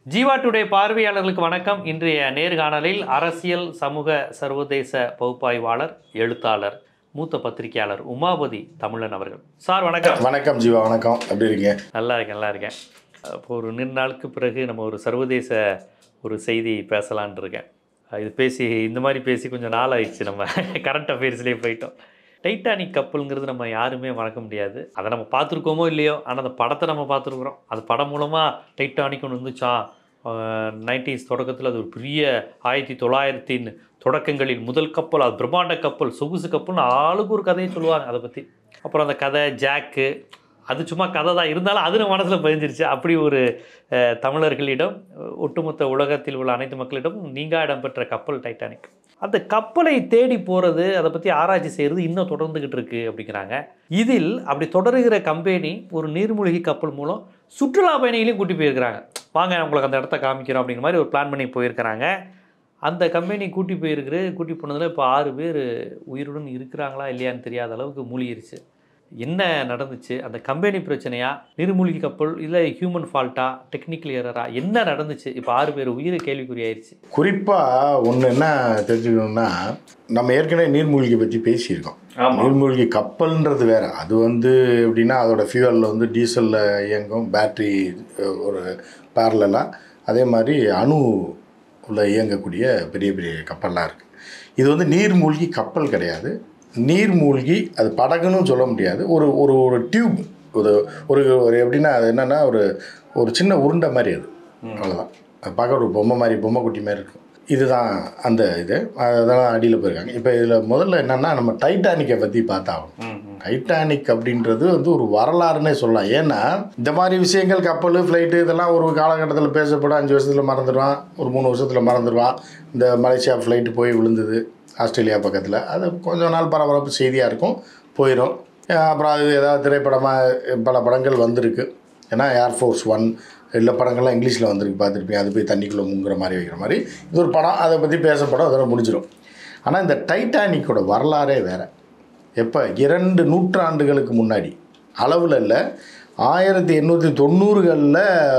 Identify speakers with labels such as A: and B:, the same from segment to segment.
A: Jeeva today பார்வையாளர்களுக்கு வணக்கம் இன்றைய நேர்காணலில் அரசியல் சமூக சர்வதேச பகுப்பாய்வாளர் எழுத்தாளர் மூத்த பத்திரிகையாளர் உமாபதி தமிழன் அவர்கள் சார் வணக்கம்
B: வணக்கம் ஜீவா வணக்கம் எப்படி இருக்கீங்க
A: நல்லா இருக்கேன் நல்லா இருக்கேன் இப்போ ஒரு நீண்ட நாளுக்கு பிறகு நம்ம ஒரு சர்வதேச ஒரு செய்தி பேசலான் இருக்கேன் இது பேசி இந்த மாதிரி பேசி கொஞ்சம் நாள் ஆயிடுச்சு நம்ம கரண்ட் அஃபேர்ஸ்லேயே போயிட்டோம் டைட்டானிக் கப்பலுங்கிறது நம்ம யாருமே மறக்க முடியாது அதை நம்ம பார்த்துருக்கோமோ இல்லையோ ஆனால் அந்த படத்தை நம்ம பார்த்துருக்குறோம் அது படம் மூலமாக டைட்டானிக் ஒன்று வந்துச்சான் நைன்டிஸ் தொடக்கத்தில் அது ஒரு பெரிய ஆயிரத்தி தொள்ளாயிரத்தின் தொடக்கங்களில் முதல் கப்பல் அது பிரம்மாண்ட கப்பல் சொகுசு கப்பல்னு ஆளுக்கு ஒரு கதையை சொல்லுவாங்க அதை பற்றி அப்புறம் அந்த கதை ஜாக்கு அது சும்மா கதை தான் இருந்தாலும் அது நம்ம மனசில் பதிஞ்சிருச்சு அப்படி ஒரு அஹ், தமிழர்களிடம் அஹ், ஒட்டுமொத்த உலகத்தில் உள்ள அனைத்து மக்களிடமும் நீங்கா இடம்பெற்ற கப்பல் டைட்டானிக் அந்த கப்பலை தேடி போகிறது அதை பற்றி ஆராய்ச்சி செய்கிறது இன்னும் தொடர்ந்துக்கிட்டு இருக்கு அப்படிங்கிறாங்க இதில் அப்படி தொடருகிற கம்பெனி ஒரு நீர்மூழ்கி கப்பல் மூலம் சுற்றுலா பயணிகளையும் கூட்டி போயிருக்கிறாங்க வாங்க நான் உங்களுக்கு அந்த இடத்த காமிக்கிறோம் அப்படிங்கிற மாதிரி ஒரு பிளான் பண்ணி போயிருக்கிறாங்க அந்த கம்பெனி கூட்டி போயிருக்குது கூட்டி போனதில் இப்போ ஆறு பேர் உயிருடன் இருக்கிறாங்களா இல்லையான்னு தெரியாத அளவுக்கு மூழ்கிருச்சு என்ன நடந்துச்சு அந்த கம்பெனி பிரச்சனையா நீர்மூழ்கி கப்பல் இல்லை ஹியூமன் ஃபால்ட்டா டெக்னிக்கல் எரரா என்ன நடந்துச்சு இப்போ ஆறு பேர் உயிர் கேள்விக்குறியாயிருச்சு
B: குறிப்பாக ஒன்று என்ன தெரிஞ்சுக்கணும்னா நம்ம ஏற்கனவே நீர்மூழ்கி பற்றி பேசியிருக்கோம்
A: ஆமா.
B: நீர்மூழ்கி கப்பல்ன்றது வேற அது வந்து எப்படின்னா அதோட ஃபியூவலில் வந்து டீசலில் இயங்கும் பேட்ரி ஒரு பேரலாக அதே மாதிரி அணு உள்ள இயங்கக்கூடிய பெரிய பெரிய கப்பல்லாம் இருக்குது இது வந்து நீர்மூழ்கி கப்பல் கிடையாது நீர்மூழ்கி அது படகுன்னு சொல்ல முடியாது ஒரு ஒரு ஒரு டியூப் ஒரு ஒரு ஒரு எப்படின்னா அது என்னென்னா ஒரு ஒரு சின்ன உருண்டை மாதிரி அது அவ்வளோதான் அது பார்க்க ஒரு பொம்மை மாதிரி பொம்மை குட்டி மாதிரி இருக்கும் இதுதான் அந்த இது அதெல்லாம் அடியில் போயிருக்காங்க இப்போ இதில் முதல்ல என்னென்னா நம்ம டைட்டானிக்கை பற்றி பார்த்தாகணும் டைட்டானிக் அப்படின்றது வந்து ஒரு வரலாறுன்னே சொல்லலாம் ஏன்னா இந்த மாதிரி விஷயங்கள் கப்பல் ஃப்ளைட்டு இதெல்லாம் ஒரு காலகட்டத்தில் பேசப்படும் அஞ்சு வருஷத்தில் மறந்துடுவான் ஒரு மூணு வருஷத்தில் மறந்துடுவான் இந்த மலேசியா ஃப்ளைட்டு போய் விழுந்தது ஆஸ்திரேலியா பக்கத்தில் அது கொஞ்ச நாள் பரபரப்பு செய்தியாக இருக்கும் போயிடும் அஹ் அப்புறம் அது ஏதாவது திரைப்படமாக பல படங்கள் வந்திருக்கு ஏன்னா ஏர்ஃபோர்ஸ் ஒன் இல்லை படங்கள்லாம் இங்கிலீஷில் வந்திருக்கு பார்த்துருப்பீங்க அது போய் தண்ணிக்குள்ளே முங்குற மாதிரி வைக்கிற மாதிரி இது ஒரு படம் அதை பற்றி பேசப்படும் அதோட முடிஞ்சிடும் ஆனால் இந்த டைட்டானிக்கோட வரலாறே வேறு எப்போ இரண்டு நூற்றாண்டுகளுக்கு முன்னாடி அளவில் இல்லை ஆயிரத்தி எண்ணூற்றி தொண்ணூறுகளில்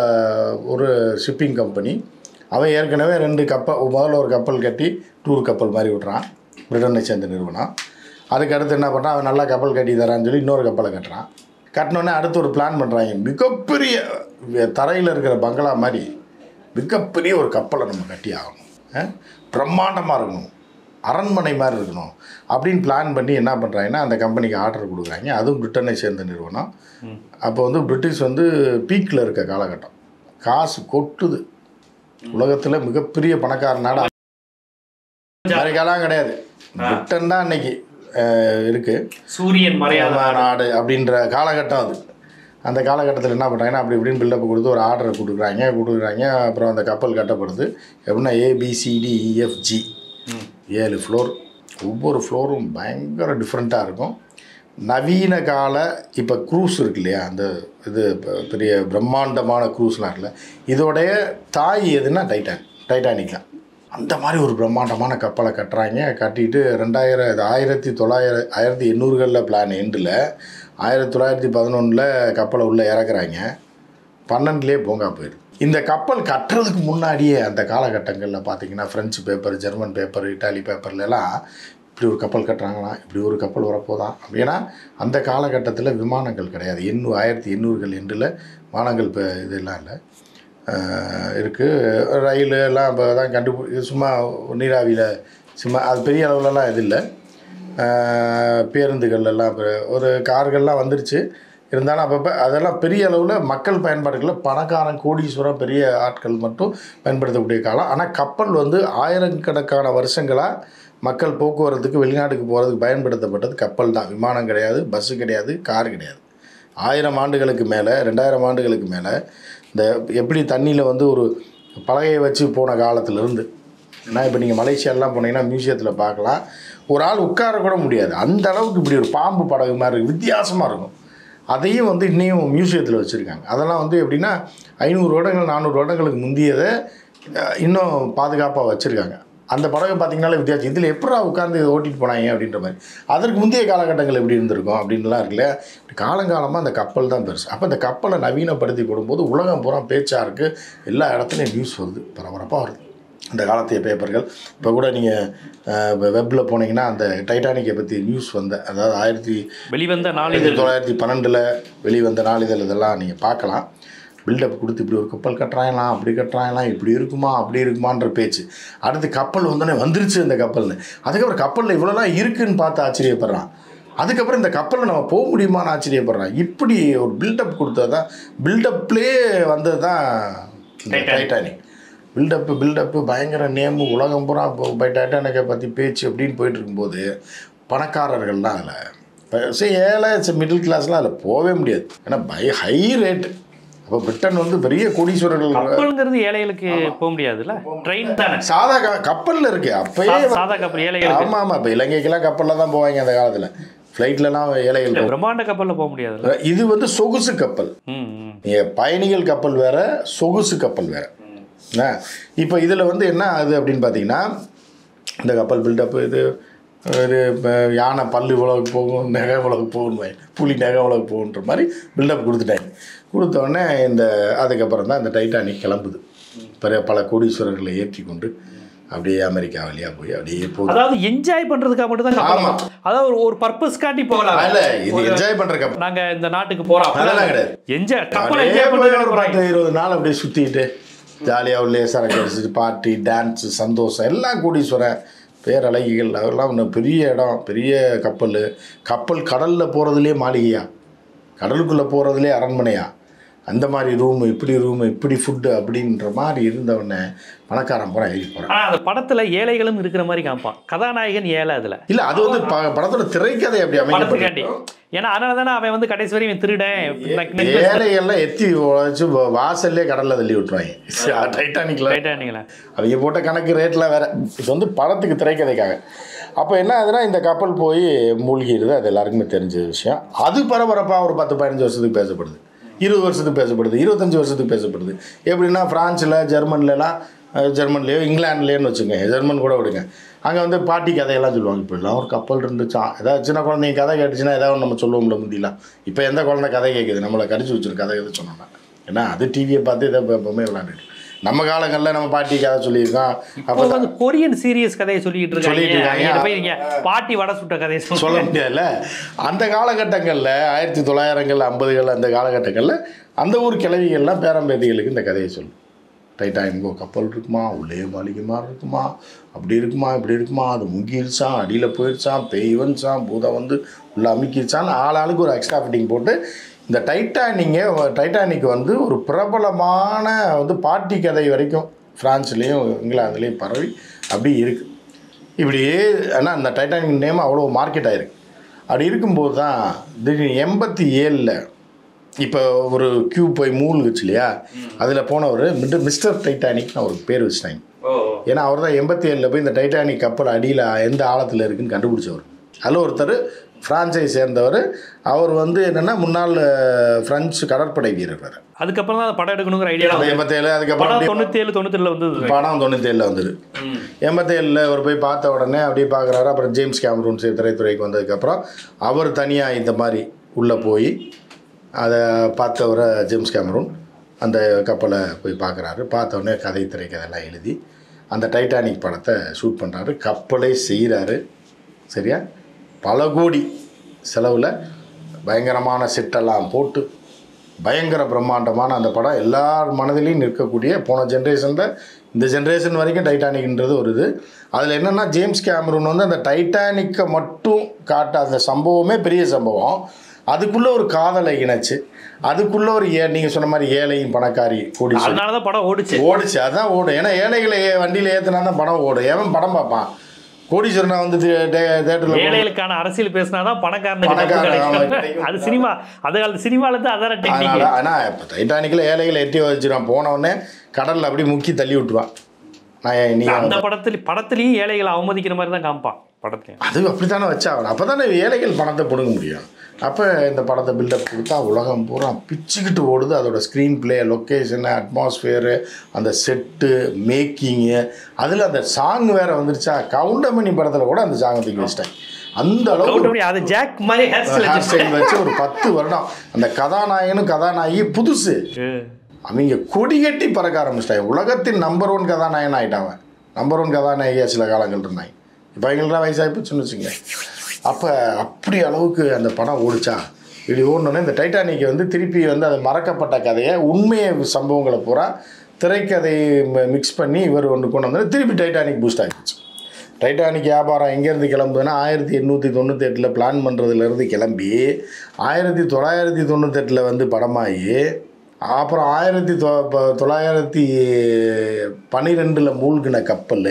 B: ஒரு ஷிப்பிங் கம்பெனி அவன் ஏற்கனவே ரெண்டு கப்பல் முதல்ல ஒரு கப்பல் கட்டி டூர் கப்பல் மாதிரி விட்றான் பிரிட்டனை சேர்ந்த நிறுவனம் அதுக்கு அடுத்து என்ன பண்ணுறான் அவன் நல்லா கப்பல் கட்டி தரான்னு சொல்லி இன்னொரு கப்பலை கட்டுறான் கட்டினோடனே அடுத்து ஒரு பிளான் பண்ணுறாங்க மிகப்பெரிய தரையில் இருக்கிற பங்களா மாதிரி மிகப்பெரிய ஒரு கப்பலை நம்ம கட்டி ஆகணும் அஹ்? பிரம்மாண்டமாக இருக்கணும் அரண்மனை மாதிரி இருக்கணும் அப்படின்னு பிளான் பண்ணி என்ன பண்ணுறாங்கன்னா அந்த கம்பெனிக்கு ஆர்டர் கொடுக்குறாங்க அதுவும் பிரிட்டனை சேர்ந்த நிறுவனம் அப்போ வந்து பிரிட்டிஷ் வந்து பீக்கில் இருக்க காலகட்டம் காசு கொட்டுது உலகத்தில் மிகப்பெரிய பணக்கார நாடு அமெரிக்காலாம் கிடையாது பிரிட்டன் தான் இன்னைக்கு அஹ், இருக்கு
A: சூரியன் மறையாத
B: மலையாள நாடு அப்படின்ற காலகட்டம் அது அந்த காலகட்டத்தில் என்ன பண்ணுறாங்கன்னா அப்படி இப்படின்னு பில்டப் கொடுத்து ஒரு ஆர்டரை கொடுக்குறாங்க கொடுக்குறாங்க அப்புறம் அந்த கப்பல் கட்டப்படுது எப்படின்னா ஏபிசிடிஇஎஃப்ஜி ஏழு ஃப்ளோர் ஒவ்வொரு ஃப்ளோரும் பயங்கர டிஃப்ரெண்ட்டாக இருக்கும் நவீன கால இப்போ க்ரூஸ் இருக்கு இல்லையா அந்த இது ப- பெரிய பிரம்மாண்டமான க்ரூஸ்லாம் இருக்குல்ல இதோடைய தாய் எதுன்னா டைட்டான் டைட்டானிக் தான் அந்த மாதிரி ஒரு பிரம்மாண்டமான கப்பலை கட்டுறாங்க கட்டிட்டு ரெண்டாயிரம் இது ஆயிரத்தி தொள்ளாயிரம் ஆயிரத்தி எண்ணூறுகளில் பிளான் எண்டில் ஆயிரத்தி தொள்ளாயிரத்தி பதினொன்றில் கப்பலை உள்ளே இறக்குறாங்க பன்னெண்டுலேயே பூங்கா போயிடுது இந்த கப்பல் கட்டுறதுக்கு முன்னாடியே அந்த காலகட்டங்களில் பார்த்தீங்கன்னா French paper German paper Italy பேப்பர்லலாம் இப்படி ஒரு கப்பல் கட்டுறாங்களாம் இப்படி ஒரு கப்பல் வரப்போதான் அப்படின்னா அந்த காலகட்டத்தில் விமானங்கள் கிடையாது எண்ணூ ஆயிரத்தி எண்ணூறுகள் எண்டில் விமானங்கள் இப்போ இதெல்லாம் இல்லை இருக்குது ரயில் எல்லாம் இப்போ தான் கண்டுபி இது சும்மா நீராவியில் சும்மா அது பெரிய அளவுலலாம் இது இல்லை ஆஹ் பேருந்துகள் எல்லாம் இப்போ ஒரு கார்கள்லாம் வந்துருச்சு இருந்தாலும் அப்பப்போ அதெல்லாம் பெரிய அளவில் மக்கள் பயன்பாடுகளில் பணக்காரன் கோடீஸ்வரம் பெரிய ஆட்கள் மட்டும் பயன்படுத்தக்கூடிய காலம் ஆனால் கப்பல் வந்து ஆயிரக்கணக்கான வருஷங்களாக மக்கள் போக்குவரத்துக்கு வெளிநாட்டுக்கு போகிறதுக்கு பயன்படுத்தப்பட்டது கப்பல் தான் விமானம் கிடையாது பஸ்ஸு கிடையாது கார் கிடையாது ஆயிரம் ஆண்டுகளுக்கு மேலே ரெண்டாயிரம் ஆண்டுகளுக்கு மேலே இந்த எப்படி தண்ணியில் வந்து ஒரு பலகையை வச்சு போன காலத்திலிருந்து ஏன்னா இப்போ நீங்கள் மலேசியாலாம் போனீங்கன்னா மியூசியத்தில் பார்க்கலாம் ஒரு ஆள் உட்கார கூட முடியாது அந்த அளவுக்கு இப்படி ஒரு பாம்பு படகு மாதிரி இருக்கு. வித்தியாசமாக இருக்கும் அதையும் வந்து இன்னையும் மியூசியத்தில் வச்சுருக்காங்க அதெல்லாம் வந்து எப்படின்னா ஐநூறு வருடங்கள் நானூறு வருடங்களுக்கு முந்தியதை அஹ், இன்னும் பாதுகாப்பாக வச்சுருக்காங்க அந்த படகு பார்த்தீங்கன்னாலே வித்தியாசம் இதில் எப்படா உட்காந்து இதை ஓட்டிட்டு போனாங்க அப்படின்ற மாதிரி அதற்கு முந்தைய காலகட்டங்கள் எப்படி இருந்திருக்கும் அப்படின்லாம் இருக்குல்ல காலங்காலமாக அந்த கப்பல் தான் பெருசு அப்போ இந்த கப்பலை நவீனப்படுத்தி போடும்போது உலகம் பூரா பேச்சாக இருக்குது எல்லா இடத்துலையும் நியூஸ் வருது பரபரப்பாக வருது அந்த காலத்திய பேப்பர்கள் இப்போ கூட நீங்கள் வெப்பில் போனீங்கன்னா அந்த டைட்டானிக்கை பற்றி நியூஸ் வந்த அதாவது ஆயிரத்தி
A: வெளிவந்த
B: ஆயிரத்தி
A: நாளிதழ்
B: தொள்ளாயிரத்தி பன்னெண்டில் வெளிவந்த நாளிதழ் இதெல்லாம் நீங்கள் பார்க்கலாம் பில்டப் கொடுத்து இப்படி ஒரு கப்பல் கட்டுறாங்களாம் அப்படி கட்டுறாங்களாம் இப்படி இருக்குமா அப்படி இருக்குமான்ற பேச்சு அடுத்து கப்பல் வந்தோடனே வந்துருச்சு இந்த கப்பல்னு அதுக்கப்புறம் கப்பலில் இவ்வளோலாம் இருக்குன்னு பார்த்து ஆச்சரியப்படுறான் அதுக்கப்புறம் இந்த கப்பலில் நம்ம போக முடியுமான்னு ஆச்சரியப்படுறான் இப்படி ஒரு பில்டப் கொடுத்தது தான் பில்டப்லேயே வந்தது தான் இந்த
A: Titanic.
B: டைட்டானிக் பில்டப்பு பில்டப்பு பயங்கர நேமு உலகம் பூரா இப்போ டைட்டானிக்கை பற்றி பேச்சு அப்படின்னு போயிட்டு இருக்கும்போது பணக்காரர்கள் தான் அதில் சரி ஏழை மிடில் கிளாஸ்லாம் அதில் போகவே முடியாது ஏன்னா பை ஹை ரேட்டு அப்போ பிரிட்டன் வந்து பெரிய கோடீஸ்வரர்கள்
A: கப்பல்ங்கிறது ஏழைகளுக்கு போக முடியாதுல்ல ட்ரெயின் தானே
B: சாதா க கப்பலில் இருக்கு அப்பயே
A: சா- சாதா கப்பல் ஏழைகளுக்கு
B: ஆமாம் ஆமாம் இப்போ இலங்கைக்கெல்லாம் கப்பலில் தான் போவாங்க அந்த காலத்தில் ஃப்ளைட்லலாம் ஏழைகள்
A: இல்ல,
B: போவாங்க.
A: பிரம்மாண்ட கப்பல்ல போக முடியாதுல்ல
B: இது வந்து சொகுசு கப்பல்
A: ம் ம்
B: நீங்கள் பயணிகள் கப்பல் வேற சொகுசு கப்பல் வேற என்ன இப்போ இதில் வந்து என்ன ஆகுது அப்படின்னு பார்த்தீங்கன்னா இந்த கப்பல் பில்டப் இது ஒரு இப்ப யானை பல்லு இவ்வளவுக்கு போகும் நகை இவ்வளவுக்கு போகணும் புலி நகை இவ்வளவுக்கு போகுன்ற மாதிரி பில்டப் கொடுத்துட்டாங்க கொடுத்த உடனே இந்த அதுக்கப்புறம் தான் இந்த டைட்டானிக் கிளம்புது பிற பல கோடீஸ்வரர்களை ஏற்றி கொண்டு அப்படியே அமெரிக்கா வழியாக போய் அப்படியே போகுது
A: அதாவது என்ஜாய் பண்றதுக்காக மட்டும் தான்
B: ஆமா.
A: அதாவது ஒரு- ஒரு பர்பஸ் காட்டி போகலாம்
B: இல்ல இது என்ஜாய் பண்ற கப்பல்
A: நாங்க இந்த நாட்டுக்கு போறோம்
B: அதெல்லாம் கிடையாது.
A: என்ஜாய் கப்பல்
B: அப்படியே
A: என்ஜாய்
B: போய்
A: பண்றதுக்காக
B: ஒரு
A: போறாங்க
B: பத்து இருபது நாள் அப்படியே சுற்றிட்டு ஜாலியாக உள்ளே சரக்கு அடிச்சுட்டு பார்ட்டி டான்ஸு சந்தோஷம் எல்லாம் கூடீஸ்வரன் பேரழகிகள் அதெல்லாம் இன்னும் பெரிய இடம் பெரிய கப்பல் கப்பல் கடலில் போகிறதுலே மாளிகையா கடலுக்குள்ளே போகிறதுலே அரண்மனையா அந்த மாதிரி ரூமு இப்படி ரூமு இப்படி ஃபுட்டு அப்படின்ற மாதிரி இருந்தவொடனே பணக்காரன் பூரா ஏறி போகிறான்
A: ஆனா அந்த படத்துல ஏழைகளும் இருக்கிற மாதிரி காமிப்பான் கதாநாயகன் ஏழை அதுல
B: இல்லை அது வந்து ப- படத்தோட திரைக்கதை அப்படி அமைக்கப்பட்டு
A: படத்துக்காண்டி ஏன்னா அதனால தானே அவன் வந்து கடைசி வரையும் இவன் திருடன் நெக்- necklace
B: ஏழைகள்லாம் எத்தி வச்சு வாசல்லே கடலில் தள்ளி விட்டுருவாங்க டைட்டானிக்கில்
A: டைட்டானிக்ல
B: அவங்க போட்ட கணக்கு ரேட்லாம் வேற இது வந்து படத்துக்கு திரைக்கதைக்காக அப்போ என்ன ஆகுதுன்னா இந்த கப்பல் போய் மூழ்கிடுது அது எல்லாருக்குமே தெரிஞ்ச விஷயம் அது பரபரப்பாக ஒரு பத்து பதினஞ்சு வருஷத்துக்கு பேசப்படுது இருபது வருஷத்துக்கு பேசப்படுது இருபத்தஞ்சு வருஷத்துக்கு பேசப்படுது எப்படின்னா ஃப்ரான்ஸில் ஜெர்மன்லலாம் அஹ், ஜெர்மன்லேயோ இங்கிலாந்துலேயோன்னு வச்சுங்க ஜெர்மன் கூட விடுங்க அங்கே வந்து பாட்டி கதையெல்லாம் சொல்லுவாங்க இப்போ எல்லாம் ஒரு கப்பல் இருந்துச்சான் ஏதாவது சின்ன குழந்தைங்க கதை கேட்டுச்சுன்னா ஏதாவது நம்ம சொல்லுவோம்ல முந்திலாம் இப்போ எந்த குழந்தை கதை கேட்குது நம்மளை கடிச்சு வச்சிருக்கு கதை எது சொன்னோம்னா ஏன்னா அது டிவியை பார்த்து இதை இப்போ எப்பவுமே விளாண்டுட்டு நம்ம காலங்களில் நம்ம பாட்டி கதை சொல்லியிருக்கோம்
A: இப்போ
B: அப்போ
A: வந்து கொரியன் சீரியஸ் கதையை சொல்லிட்டு
B: சொல்லிட்டு
A: இருக்காங்க
B: இருக்காங்க.
A: இங்க போய் நீங்க பாட்டி வடை சுட்ட கதையை
B: சொல்ல
A: சொல்ல
B: முடியாதுல்ல அந்த காலகட்டங்களில் ஆயிரத்தி தொள்ளாயிரங்கள் ஐம்பதுகள் அந்த காலகட்டங்களில் அந்த ஊர் கிழவிகள்லாம் பேரம்பேத்திகளுக்கு இந்த கதையை சொல்லும் டைட்டானிக்கோ கப்பல் இருக்குமா உள்ளே மாளிகை மாதிரி இருக்குமா அப்படி இருக்குமா இப்படி இருக்குமா அது முங்கிருச்சான் அடியில் போயிடுச்சான் பேய் வந்துச்சான் பூதம் வந்து உள்ள அமுக்கிருச்சான்னு ஆளாளுக்கு ஒரு எக்ஸ்ட்ரா ஃபிட்டிங் போட்டு இந்த டைட்டானிங்கை டைட்டானிக் வந்து ஒரு பிரபலமான வந்து பாட்டி கதை வரைக்கும் ஃப்ரான்ஸ்லேயும் இங்கிலாந்துலேயும் பரவி அப்படி இருக்குது இப்படியே ஆனால் அந்த டைட்டானிக் நேம் அவ்வளோ மார்க்கெட் ஆயிருக்கு அப்படி இருக்கும்போது தான் திடீர்னு எண்பத்தி ஏழில் இப்போ ஒரு கியூ போய் மூழ்குச்சு இல்லையா அதில் போனவர் மிஸ்டர் டைட்டானிக்னு அவருக்கு பேர் வச்சுட்டாங்க ஏன்னா அவர் தான் எண்பத்தி ஏழில் போய் இந்த டைட்டானிக் கப்பல் அடியில் எந்த ஆழத்தில் இருக்குன்னு கண்டுபிடிச்சவர் அதில் ஒருத்தர் பிரான்சை சேர்ந்தவர் அவர் வந்து என்னென்னா முன்னாள் அஹ், பிரெஞ்சு கடற்படை வீரர் வேறு
A: அதுக்கப்புறம் தான் அந்த படம் எடுக்கணுங்கிற ஐடியா
B: எண்பத்தேழு
A: படம்
B: அதுக்கப்புறம்
A: தொண்ணூத்தி ஏழு தொண்ணூத்தி வந்தது
B: படம் தொண்ணூத்தேழில் வந்தது எண்பத்தேழில் அவர் போய் பார்த்த உடனே அப்படியே பார்க்குறாரு அப்புறம் ஜேம்ஸ் கேமரூன் சே- திரைத்துறைக்கு வந்ததுக்கப்புறம் அவர் தனியாக இந்த மாதிரி உள்ளே போய் அதை பார்த்தவரை ஜேம்ஸ் கேமரூன் அந்த கப்பலை போய் பார்க்குறாரு பார்த்த உடனே கதை திரைக்கதையெல்லாம் எழுதி அந்த டைட்டானிக் படத்தை ஷூட் பண்ணுறாரு கப்பலை செய்கிறாரு சரியா பல கோடி செலவில் பயங்கரமான செட்டெல்லாம் போட்டு பயங்கர பிரம்மாண்டமான அந்த படம் எல்லார் மனதிலையும் நிற்கக்கூடிய போன ஜென்ரேஷனில் இந்த ஜென்ரேஷன் வரைக்கும் டைட்டானிக்ன்றது ஒரு இது அதில் என்னென்னா ஜேம்ஸ் கேமரூன் வந்து அந்த டைட்டானிக்கை மட்டும் காட்ட அந்த சம்பவமே பெரிய சம்பவம் அதுக்குள்ளே ஒரு காதலை இணைச்சு அதுக்குள்ளே ஒரு ஏ நீங்கள் சொன்ன மாதிரி ஏழையும் பணக்காரி கூடி
A: அதனாலதான் படம் ஓடுச்சு
B: ஓடுச்சு அதான் ஓடும் ஏன்னா ஏழைகளை ஏ- வண்டியில் ஏற்றினா தான் படம் ஓடும் ஏன் படம் பார்ப்பான் கோடீஸ்வரனை வந்து தேட்டரில்
A: ஏழைகளுக்கான அரசியல் பேசினாதான் பணக்காரனுக்கு டப்பு
B: பணக்காரன், ஆமா,
A: கிடைக்கும்.
B: கிடைக்கும்.
A: அது சினிமா அது காலத்து சினிமால இருந்து அதான டெக்னிக்
B: அதனால ஆனால் இப்போ டைட்டானிக்கில் ஏழைகளை எட்டி வச்சிருவான் போன உடனே கடலில் அப்படி முக்கி தள்ளி விட்டுருவான் நான் ஏன் நீ
A: அந்த படத்துல படத்துலயும் ஏழைகளை அவமதிக்கிற மாதிரி தான் காமிப்பான் படத்துலயும்
B: அது அப்படித்தானே வச்சாகணும் அப்போ தானே ஏழைகள் பணத்தை பிடுங்க முடியும் அப்போ இந்த படத்தை பில்டப் கொடுத்தா உலகம் பூரா பிச்சுக்கிட்டு ஓடுது அதோட ஸ்க்ரீன் பிளே லொக்கேஷனு அட்மாஸ்ஃபியரு அந்த செட்டு மேக்கிங்கு அதில் அந்த சாங் வேற வந்துருச்சா கவுண்டமணி படத்தில் கூட அந்த சாங்கை தூக்கி வச்சிட்டேன் அந்த அளவுக்கு
A: கவுண்டமணி அது ஜாக் மாதிரி ஹேர் ஸ்டைல்
B: ஹேர் ஸ்டைல் வச்சு ஒரு பத்து வருடம் அந்த கதாநாயகனும் கதாநாயகி புதுசு அவங்க கொடி கட்டி பறக்க ஆரம்பிச்சிட்டாங்க உலகத்தின் நம்பர் ஒன் கதாநாயகன் ஆயிட்டாங்க நம்பர் ஒன் கதாநாயகியா சில காலங்கள் இருந்தாங்க இப்போ எங்களுக்குலாம் வயசாகி போச்சுன்னு வச்சுங்க அப்போ அப்படி அளவுக்கு அந்த படம் ஓடிச்சா இப்படி ஓடணுன்னே இந்த டைட்டானிக்கை வந்து திருப்பி வந்து அது மறக்கப்பட்ட கதையை உண்மையை சம்பவங்களை பூரா திரைக்கதை மிக்ஸ் பண்ணி இவர் ஒன்று கொண்டு வந்தார் திருப்பி டைட்டானிக் பூஸ்ட் ஆகிடுச்சு டைட்டானிக் வியாபாரம் எங்கேருந்து கிளம்புதுன்னா ஆயிரத்தி எண்ணூற்றி தொண்ணூற்றி எட்டில் பிளான் பண்ணுறதுலேருந்து கிளம்பி ஆயிரத்தி தொள்ளாயிரத்தி தொண்ணூத்தெட்டில் வந்து படமாகி அப்புறம் ஆயிரத்தி தொ ப- தொள்ளாயிரத்தி பன்னிரெண்டில் மூழ்கின கப்பல்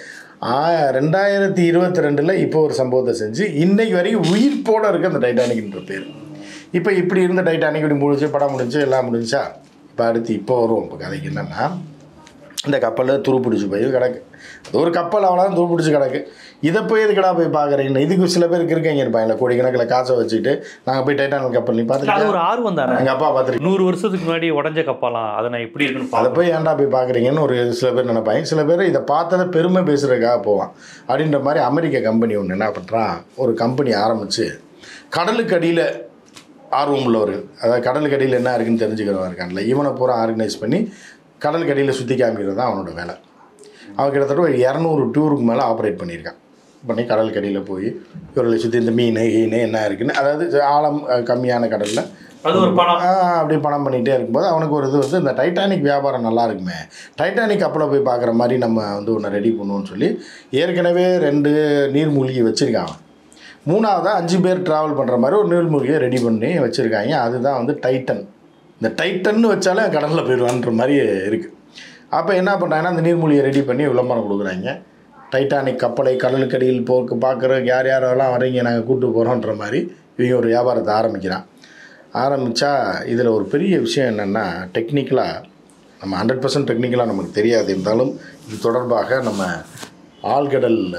B: ஆ ரெண்டாயிரத்தி இருபத்தி ரெண்டில் இப்போ ஒரு சம்பவத்தை செஞ்சு இன்னைக்கு வரைக்கும் உயிர்ப்போட இருக்கு அந்த டைட்டானிக்ன்ற பேர் இப்போ இப்படி இருந்த டைட்டானிக் இப்படி முடிஞ்சு படம் முடிஞ்சு எல்லாம் முடிஞ்சா இப்போ அடுத்து இப்போ வரும் இப்போ கதைக்கு என்னென்னா இந்த கப்பலில் துருப்பிடிச்சு போய் கிடக்கு அது ஒரு கப்பல் அவ்வளோதான் துருப்பிடிச்சு கிடக்கு இதை போய் எதுக்கடா போய் பார்க்குறீங்கன்னு இதுக்கு சில பேருக்கு இருக்கீங்க இருப்பாங்க கோடிக்கணக்கில் காசை வச்சுட்டு நாங்கள் போய் டைட்டானிக் கப்பல் நீ
A: அது
B: பார்த்துருக்கேன்
A: ஒரு ஆர்வம் தானே
B: எங்கள் அப்பா பார்த்துருக்கேன்
A: நூறு வருஷத்துக்கு முன்னாடி உடஞ்ச கப்பாலாம் அதை நான் எப்படி இருக்குன்னு
B: அதை
A: பார்ப்பேன்
B: போய் ஏன்டா போய் பார்க்குறீங்கன்னு ஒரு சில பேர் நினைப்பாங்க சில பேர் இதை பார்த்ததை பெருமை பேசுகிறதுக்காக போவான் அப்படின்ற மாதிரி அமெரிக்க கம்பெனி ஒன்று என்ன பண்ணுறான் ஒரு கம்பெனி ஆரம்பித்து கடலுக்கு அடியில் ஆர்வம் உள்ளவர்கள் அதாவது கடலுக்கு அடியில் என்ன இருக்குன்னு தெரிஞ்சுக்கிறவன் இருக்கான்ல இவனை பூரா ஆர்கனைஸ் பண்ணி கடலுக்கு அடியில் சுற்றி காமிக்கிறது தான் அவனோட வேலை அவன் கிட்டத்தட்ட ஒரு இரநூறு டூருக்கு மேலே ஆப்ரேட் பண்ணியிருக்கான் பண்ணி கடலுக்கு அடியில் போய் இவர்களை சுற்றி இந்த மீன் கீன் என்ன இருக்குன்னு அதாவது ஆழம் அஹ், கம்மியான கடலில்
A: அது ஒரு படம்
B: ஆஹ் அப்படி பணம் பண்ணிகிட்டே இருக்கும்போது அவனுக்கு ஒரு இது வந்து இந்த டைட்டானிக் வியாபாரம் நல்லா இருக்குமே டைட்டானிக் கப்பலை போய் பார்க்குற மாதிரி நம்ம வந்து ஒன்று ரெடி பண்ணுவோம்னு சொல்லி ஏற்கனவே ரெண்டு நீர்மூழ்கி வச்சுருக்கான் அவன். மூணாவதாக அஞ்சு பேர் ட்ராவல் பண்ணுற மாதிரி ஒரு நீர்மூழ்கியை ரெடி பண்ணி வச்சுருக்காங்க அதுதான் வந்து டைட்டன் இந்த டைட்டன்னு வச்சாலே கடலில் போயிடுவான்ற மாதிரி இருக்குது அப்போ என்ன பண்ணுறாங்கன்னா அந்த நீர்மூழ்கியை ரெடி பண்ணி விளம்பரம் கொடுக்குறாங்க டைட்டானிக் கப்பலை கடலுக்கடியில் போக்கு பார்க்குற யார் யாரெல்லாம் வரீங்க நாங்கள் கூட்டு போகிறோன்ற மாதிரி இவங்க ஒரு வியாபாரத்தை ஆரம்பிக்கிறான் ஆரம்பித்தா இதில் ஒரு பெரிய விஷயம் என்னென்னா டெக்னிக்கலாக நம்ம ஹண்ட்ரட் பர்சன்ட் டெக்னிக்கலாக நமக்கு தெரியாது இருந்தாலும் இது தொடர்பாக நம்ம ஆழ்கடல்ல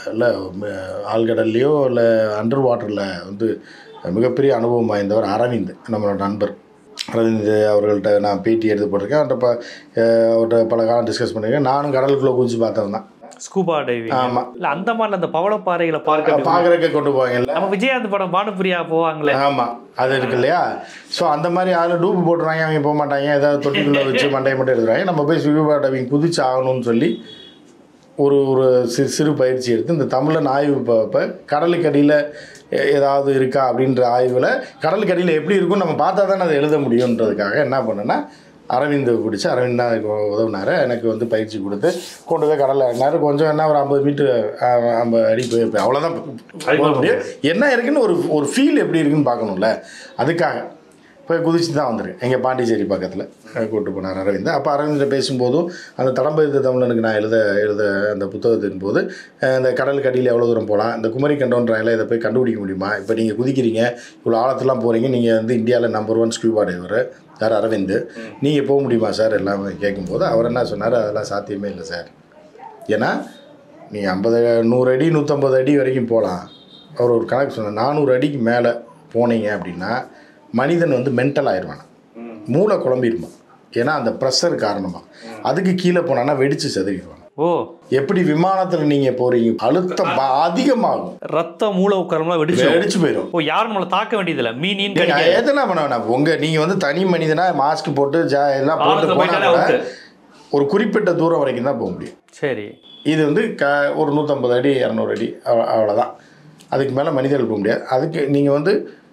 B: ஆழ்கடல்லையோ இல்லை அண்டர் வாட்டரில் வந்து மிகப்பெரிய அனுபவம் வாய்ந்தவர் அரவிந்த் நம்மளோட நண்பர் அரவிந்த் அவர்கள்ட்ட நான் பேட்டி எடுத்து போட்டிருக்கேன் அவர்கிட்ட ப அஹ் அவர்கிட்ட பல காலம் டிஸ்கஸ் பண்ணியிருக்கேன் நானும் கடலுக்குள்ளே குதிச்சு பார்த்தவன் தான்
A: ஸ்கூபா டைவிங்
B: ஆமா.
A: இல்ல அந்த மாதிரி அந்த பவளப்பாறைகளை பார்க்க
B: பார்க்குறக்க கொண்டு போவாங்கல்ல
A: நம்ம விஜயகாந்த் படம் பானுப்பிரியா போவாங்களே
B: ஆமாம் அது இருக்கு இல்லையா ஸோ அந்த மாதிரி அதில் டூப்பு போட்டுருவாங்க அவங்க போக மாட்டாங்க ஏதாவது தொட்டிக்குள்ளே வச்சு மண்டையை மட்டும் எடுத்துருவாங்க நம்ம போய் ஸ்வியூபா டைவிங் குதிச்சு ஆகணும்னு சொல்லி ஒரு ஒரு சிறு சிறு பயிற்சி எடுத்து இந்த தமிழன் ஆய்வு இப்போ கடலுக்கு அடியில் எ- ஏதாவது இருக்கா அப்படின்ற ஆய்வில் கடலுக்கு அடியில் எப்படி இருக்கும்னு நம்ம பார்த்தா தானே அதை எழுத முடியுன்றதுக்காக என்ன பண்ணேன்னா அரவிந்த் பிடிச்சி அரவிந்த் தான் எனக்கு உதவுனாரு எனக்கு வந்து பயிற்சி கொடுத்து கொண்டு போய் கடலில் இறங்கினாரு கொஞ்சம் என்ன ஒரு ஐம்பது மீட்டர் ஐம்பது அடி போயிருப்பேன் அவ்வளோதான் போக முடியும் என்ன இருக்குன்னு ஒரு ஒரு ஃபீல் எப்படி இருக்குன்னு பார்க்கணும்ல அதுக்காக போய் குதிச்சு தான் வந்திருக்கேன் எங்கள் பாண்டிச்சேரி பக்கத்தில் கூப்பிட்டு போனார் அரவிந்த் அப்போ அரவிந்த் பேசும்போதும் அந்த தடம்பெழுத்த தமிழனுக்கு நான் எழுத எழுத அந்த புத்தகத்தின் போது அஹ், இந்த கடலுக்கு அடியில் எவ்வளோ தூரம் போகலாம் இந்த குமரி கண்டோன்றாங்களே இதை போய் கண்டுபிடிக்க முடியுமா இப்போ நீங்கள் குதிக்கிறீங்க இவ்வளோ ஆழத்துலாம் போகிறீங்க நீங்கள் வந்து இந்தியாவில் நம்பர் ஒன் ஸ்கூபா டைவர் யார் அரவிந்த் நீங்கள் போக முடியுமா சார் எல்லாமே கேட்கும்போது அவர் என்ன சொன்னார் அதெல்லாம் சாத்தியமே இல்லை சார் ஏன்னா நீ ஐம்பது நூறு அடி நூற்றம்பது அடி வரைக்கும் போகலாம் அவர் ஒரு கணக்கு சொன்னார் நானூறு அடிக்கு மேலே போனீங்க அப்படின்னா மனிதன் வந்து மென்டல் ஆயிடுவான் மூளை குழம்பிடுமா ஏன்னா அந்த ப்ரெஷர் காரணமாக அதுக்கு கீழே போனான்னா வெடித்து செதறிடுவாங்க
A: ஓ
B: எப்படி விமானத்தில் நீங்கள் போகிறீங்க அழுத்தம் ப- அதிகமாகும்
A: ரத்த மூளை உட்காரம்லாம் வெடிச்சு
B: வெடிச்சு போயிடும்
A: ஓ யாரும் நம்மளை தாக்க வேண்டியதில்ல மீனின்
B: நீங்க
A: கடிக்க
B: எதனா பண்ண வேணாம் உங்க நீங்க வந்து தனி மனிதனா மாஸ்க் போட்டு ஜா எல்லாம் போட்டு
A: ஆழத்துல
B: போனா
A: போயிட்டாலே
B: கூட
A: out.
B: ஒரு குறிப்பிட்ட தூரம் வரைக்கும் தான் போக முடியும்
A: சரி
B: இது வந்து க ஒரு நூற்றம்பது அடி இரநூறு அடி அவ- அவ்வளவுதான் அதுக்கு மேலே மனிதர்கள் போக முடியாது அதுக்கு நீங்கள் வந்து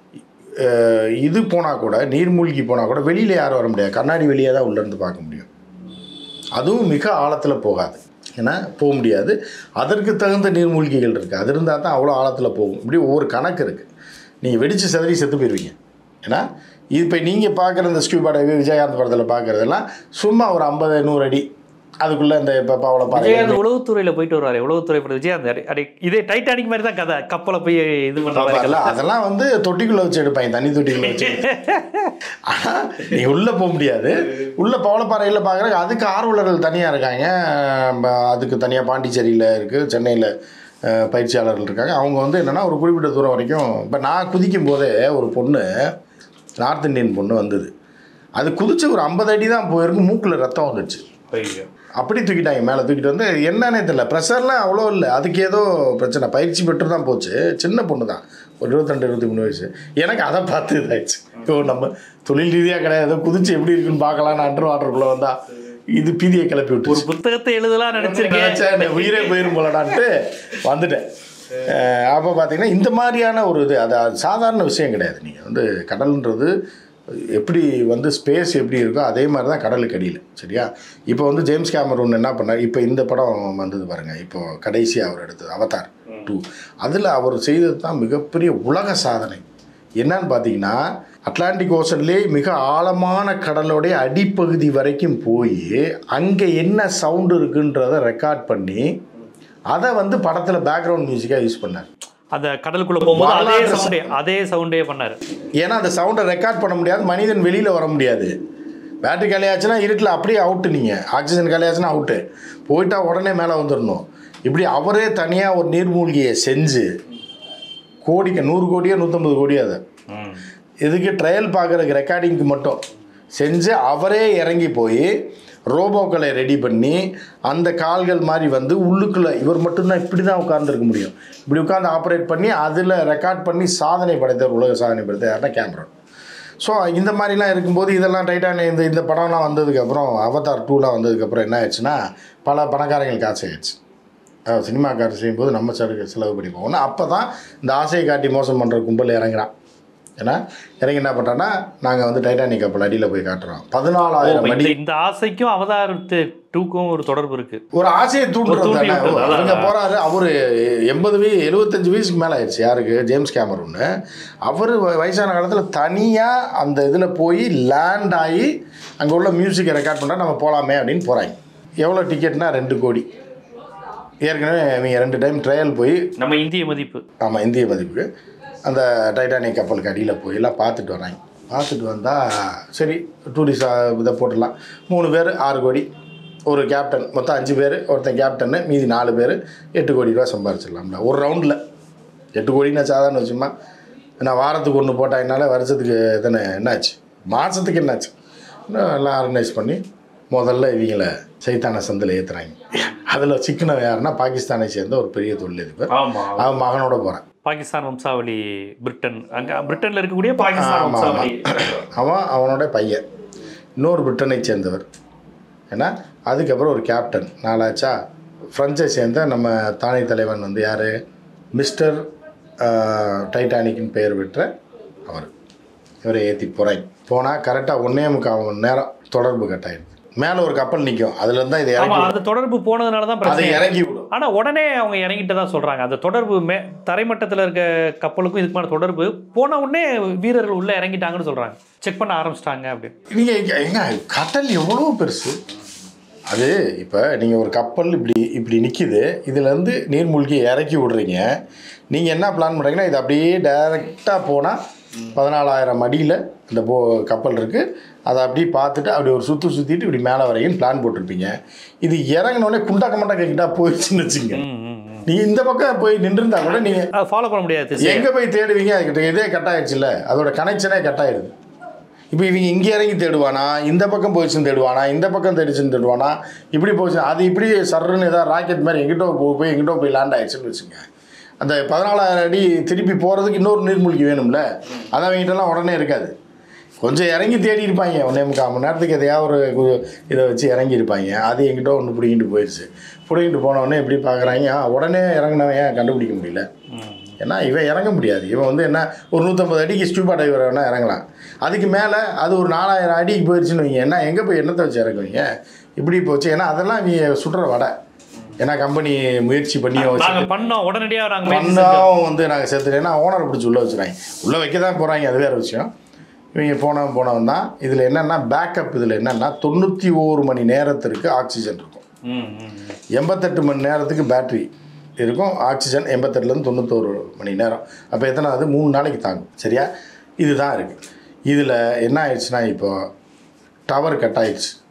B: அஹ், இது போனால் கூட நீர்மூழ்கி போனால் கூட வெளியில் யாரும் வர முடியாது கண்ணாடி வெளியே தான் உள்ளேருந்து பார்க்க முடியும் அதுவும் மிக ஆழத்தில் போகாது ஏன்னா போக முடியாது அதற்கு தகுந்த நீர்மூழ்கிகள் இருக்குது அது இருந்தால் தான் அவ்வளோ ஆழத்தில் போகும் இப்படி ஒவ்வொரு கணக்கு இருக்குது நீங்கள் வெடித்து செதறி செத்து போயிடுவீங்க ஏன்னா இது இப்போ நீங்கள் பார்க்குற இந்த ஸ்கூபா டைவ் விஜயகாந்த் படத்தில் பார்க்குறதெல்லாம் சும்மா ஒரு ஐம்பது நூறு அடி அதுக்குள்ளே இந்த இப்போ பவளை பாறை
A: விஜயகாந்த் உளவுத்துறையில போயிட்டு வருவாரு உளவுத்துறை படம் விஜயகாந்த் அடி- அடி இதே டைட்டானிக் மாதிரி தான் கதை கப்பலை போய் இது பண்ற மாதிரி
B: பார்ப்பார்ல, அதெல்லாம் வந்து தொட்டிக்குள்ளே வச்சு எடுப்பாங்க தண்ணி தொட்டிக்குள்ளே வச்சு ஆனால் நீ உள்ளே போக முடியாது உள்ள பவளப்பாறையில் பார்க்குறக்கு அதுக்கு ஆர்வலர்கள் தனியாக இருக்காங்க ம, அதுக்கு தனியாக பாண்டிச்சேரியில் இருக்குது சென்னையில் அஹ், பயிற்சியாளர்கள் இருக்காங்க அவங்க வந்து என்னென்னா ஒரு குறிப்பிட்ட தூரம் வரைக்கும் இப்போ நான் குதிக்கும் போதே ஒரு பொண்ணு நார்த் இந்தியன் பொண்ணு வந்தது அது குதிச்சு ஒரு ஐம்பது அடி தான் போயிருக்கு மூக்கில் ரத்தம் வந்துச்சு
A: ஐயோ
B: அப்படி தூக்கிட்டாங்க மேலே தூக்கிட்டு வந்து என்னன்னே தெரியல ப்ரெஷர்லாம் அவ்வளோ இல்லை அதுக்கு ஏதோ பிரச்சனை பயிற்சி பெற்று தான் போச்சு சின்ன பொண்ணு தான் ஒரு இருபத்தெண்டு இருபத்தி மூணு வயசு எனக்கு அதை பார்த்து இதாகிடுச்சு இப்போ நம்ம தொழில் ரீதியாக கிடையாது ஏதோ குதிச்சு எப்படி இருக்குன்னு பார்க்கலான்னு அண்டர் வாட்டருக்குள்ளே வந்தா இது பீதியை கிளப்பி
A: ஒரு
B: விட்டுருச்சு
A: புத்தகத்தை எழுதலாம் நினைச்சிருக்கேன்
B: நினைச்சேன், இந்த உயிரே போயிரும் போலடான்ட்டு வந்துட்டேன் அஹ் அப்போ பார்த்தீங்கன்னா இந்த மாதிரியான ஒரு இது அது அது சாதாரண விஷயம் கிடையாது நீங்கள் வந்து கடல்ன்றது எப்படி வந்து ஸ்பேஸ் எப்படி இருக்கோ அதே மாதிரி தான் கடலுக்கு அடியில் சரியா இப்போ வந்து ஜேம்ஸ் கேமரூன் என்ன பண்ணார் இப்போ இந்த படம் வந்தது பாருங்கள் இப்போ கடைசி அவர் எடுத்தது அவதார் டூ அதில் அவர் செய்தது தான் மிகப்பெரிய உலக சாதனை என்னன்னு பார்த்தீங்கன்னா அட்லாண்டிக் ஓஷன்லேயே மிக ஆழமான கடலோடைய அடிப்பகுதி வரைக்கும் போய் அங்கே என்ன சவுண்டு இருக்குன்றதை ரெக்கார்ட் பண்ணி அதை வந்து படத்தில் பேக்ரவுண்ட் மியூசிக்காக யூஸ் பண்ணார்
A: அந்த கடலுக்குள்ள போகும்போது அதே
B: வரலாற்று
A: சவுண்டே அதே சவுண்டே பண்ணாரு
B: ஏன்னா அந்த சவுண்டை ரெக்கார்ட் பண்ண முடியாது மனிதன் வெளியில் வர முடியாது பேட்டரி காலியாச்சுன்னா இருட்டில் அப்படியே அவுட்டு நீங்கள் ஆக்சிஜன் காலியாச்சுன்னா அவுட்டு போயிட்டா உடனே மேலே வந்துடணும் இப்படி அவரே தனியாக ஒரு நீர்மூழ்கியை செஞ்சு கோடிக்கு நூறு கோடியோ நூற்றம்பது கோடியோ அதை இதுக்கு ட்ரையல் பார்க்குறதுக்கு ரெக்கார்டிங்க்கு மட்டும் செஞ்சு அவரே இறங்கி போய் ரோபோக்களை ரெடி பண்ணி அந்த கால்கள் மாதிரி வந்து உள்ளுக்குள்ளே இவர் மட்டும்தான் இப்படி தான் உட்கார்ந்துருக்க முடியும் இப்படி உட்காந்து ஆப்ரேட் பண்ணி அதில் ரெக்கார்ட் பண்ணி சாதனை படைத்தவர் உலக சாதனை படைத்த யாருன்னா கேமரன் ஸோ இந்த மாதிரிலாம் இருக்கும்போது இதெல்லாம் டைட்டான இந்த இந்த படம்லாம் வந்ததுக்கப்புறம் அவதார் டூலாம் வந்ததுக்கப்புறம் என்ன ஆயிடுச்சுன்னா பல பணக்காரங்களுக்கு ஆசை ஆயிடுச்சு அஹ் சினிமாக்காரர் செய்யும்போது நம்ம செலவு செலவு பண்ணி போகணும் அப்போ தான் இந்த ஆசையை காட்டி மோசம் பண்ணுற கும்பல் இறங்குறான் ஏன்னா இறங்கி என்ன பண்ணுறான்னா நாங்கள் வந்து டைட்டானிக் கப்பல் அடியில் போய் காட்டுறோம் பதினாலாயிரம் அடி
A: இந்த இந்த ஆசைக்கும் அவதாரத்து டூக்கும் ஒரு தொடர்பு இருக்கு
B: ஒரு ஆசையை தூண்டுறது
A: தூண்டி
B: தானே
A: விட்டது, அதான்.
B: அவங்க போறாரு அவரு எண்பது வயசு எழுபத்தஞ்சு வயசுக்கு மேலே ஆயிடுச்சு யாருக்கு ஜேம்ஸ் கேமரூன்னு அவர் வயசான காலத்தில் தனியாக அந்த இதில் போய் லேண்ட் ஆகி அங்கே உள்ள மியூசிக்கை ரெக்கார்ட் பண்ணால் நம்ம போகலாமே அப்படின்னு போகிறாங்க எவ்வளோ டிக்கெட்னா ரெண்டு கோடி ஏற்கனவே இவங்க ரெண்டு டைம் ட்ரையல் போய்
A: நம்ம இந்திய மதிப்பு
B: ஆமாம் இந்திய மதிப்புக்கு அந்த டைட்டானிக் கப்பலுக்கு அடியில் போய் எல்லாம் பார்த்துட்டு வராங்க பார்த்துட்டு வந்தால் சரி டூரிஸ்ட் இதை போட்டுடலாம் மூணு பேர் ஆறு கோடி ஒரு கேப்டன் மொத்தம் அஞ்சு பேர் ஒருத்தன் கேப்டன்னு மீதி நாலு பேர் எட்டு கோடி ரூபா சம்பாரிச்சிடலாம்ல ஒரு ரவுண்டில் எட்டு கோடினா சாதாரண விஷயமா நான் வாரத்துக்கு ஒன்று போட்டாங்கனால வருஷத்துக்கு எத்தனை என்னாச்சு மாதத்துக்கு என்னாச்சு இன்னும் எல்லாம் ஆர்கனைஸ் பண்ணி முதல்ல இவங்கள சைத்தான சந்தில் ஏற்றுறாங்க அதில் சிக்கனம் யாருன்னா பாகிஸ்தானை சேர்ந்த ஒரு பெரிய தொழிலதிபர்
A: ஆமா
B: அவன் மகனோட போகிறான்
A: பாகிஸ்தான் வம்சாவளி பிரிட்டன் அங்க பிரிட்டன்ல இருக்கக்கூடிய பாகிஸ்தான்
B: ஆமா, ஆமா.
A: வம்சாவளி
B: அவன் அவனோட பையன் இன்னொரு பிரிட்டனை சேர்ந்தவர் ஏன்னா அதுக்கப்புறம் ஒரு கேப்டன் நாளாச்சா ஃப்ரெஞ்சை சேர்ந்த நம்ம தானே தலைவன் வந்து யார் மிஸ்டர் டைட்டானிக்னு பெயர் பெற்ற அவர் இவரை ஏற்றி போகிறாங்க போனால் கரெக்டாக ஒன்றே முக்கால் மணி நேரம் தொடர்பு கட்டாயிடுது மேலே ஒரு கப்பல் நிற்கும் அதுல இருந்தா இதை
A: ஆமா
B: இறங்கி
A: அந்த தொடர்பு போனதுனால தான்
B: அதை
A: பிரச்சனை
B: இறங்கி விடும்
A: ஆனா உடனே அவங்க இறங்கிட்டு தான் சொல்றாங்க அந்த தொடர்பு மே தரைமட்டத்துல இருக்க கப்பலுக்கும் இதுக்குமான தொடர்பு போன உடனே வீரர்கள் உள்ள இறங்கிட்டாங்கன்னு சொல்றாங்க செக் பண்ண ஆரம்பிச்சிட்டாங்க அப்படின்னு
B: நீங்கள் எங்க கடல் எவ்வளோ பெருசு அது இப்போ நீங்கள் ஒரு கப்பல் இப்படி இப்படி நிற்கிது இதுலேருந்து நீர்மூழ்கி இறக்கி விடுறீங்க நீங்கள் என்ன பிளான் பண்ணுறீங்கன்னா இது அப்படியே டைரெக்டாக போனால் பதினாலாயிரம் அடியில் இந்த போ கப்பல் இருக்குது அதை அப்படியே பார்த்துட்டு அப்படி ஒரு சுற்று சுற்றிட்டு இப்படி மேலே வரைக்கும் பிளான் போட்டிருப்பீங்க இது இறங்கினோடனே குண்டாக்க மாட்டாக்க கிட்டா போயிடுச்சுன்னு வச்சுங்க
A: ம், ம், ம்.
B: நீ இந்த பக்கம் போய் நின்றுருந்தா கூட நீங்கள்
A: அதை ஃபாலோ பண்ண முடியாது திசை.
B: எங்கே போய் தேடுவீங்க அதுக்கிட்ட இதே கட் ஆயிடுச்சுல்ல அதோட கனெக்ஷனே கட் ஆயிடுது இப்போ இவங்க இங்கே இறங்கி தேடுவானா இந்த பக்கம் போயிடுச்சுன்னு தேடுவானா இந்த பக்கம் தேடிச்சுன்னு தேடுவானா இப்படி போச்சு அது இப்படி சர்ன்னு ஏதாவது ராக்கெட் மாதிரி எங்கிட்டோ போ- போய் எங்கிட்டோ போய் லேண்ட் ஆயிடுச்சுன்னு வச்சுங்க அந்த பதினாலாயிரம் அடி திருப்பி போகிறதுக்கு இன்னொரு நீர்மூழ்கி வேணும்ல அதான் அவங்ககிட்டலாம் உடனே இருக்காது கொஞ்சம் இறங்கி தேடி இருப்பாங்க ஒன்றே முக்கால் மணி நேரத்துக்கு எதையாவது ஒரு கு- இதை வச்சு இறங்கி இருப்பாங்க அது எங்கிட்ட ஒன்று பிடிங்கிட்டு போயிடுச்சு பிடிங்கிட்டு போனவொடனே எப்படி பார்க்குறாங்க ஆ, உடனே இறங்கினவன் ஏன் கண்டுபிடிக்க முடியல
A: ம்.
B: ஏன்னா இவன் இறங்க முடியாது இவன் வந்து என்ன ஒரு நூற்றம்பது அடிக்கு ஸ்டூபா டைவர் வேணால் இறங்கலாம் அதுக்கு மேலே அது ஒரு நாலாயிரம் அடிக்கு போயிடுச்சுன்னு வைங்க என்ன எங்கே போய் என்னத்தை வச்சு இறங்குவீங்க இப்படி போச்சு ஏன்னா அதெல்லாம் இவங்க சுடுற வடை ஏன்னா கம்பெனி முயற்சி பண்ணியும் வச்சு
A: நாங்க பண்ணோம் உடனடியா நாங்க முயற்சி செஞ்சோம்.
B: பண்ணாவும் வந்து நாங்கள் சேர்த்துட்டேன்னா ஓனர் பிடிச்சி உள்ளே வச்சுறாங்க உள்ளே வைக்க தான் போகிறாங்க அது வேறு விஷயம் இவங்க போனவன் போனவன் தான் இதில் என்னென்னா பேக்கப் இதில் என்னென்னா தொண்ணூற்றி ஓரு மணி நேரத்திற்கு ஆக்சிஜன் இருக்கும்
A: ம், ம், ம்.
B: எண்பத்தெட்டு மணி நேரத்துக்கு பேட்ரி இருக்கும் ஆக்சிஜன் எண்பத்தெட்டுலேருந்து தொண்ணூத்தோரு மணி நேரம் அப்போ எத்தனை அது மூணு நாளைக்கு தாங்கும் சரியா இதுதான் இருக்குது இதில் என்ன ஆயிடுச்சுன்னா இப்போ டவர் கட் ஆயிடுச்சு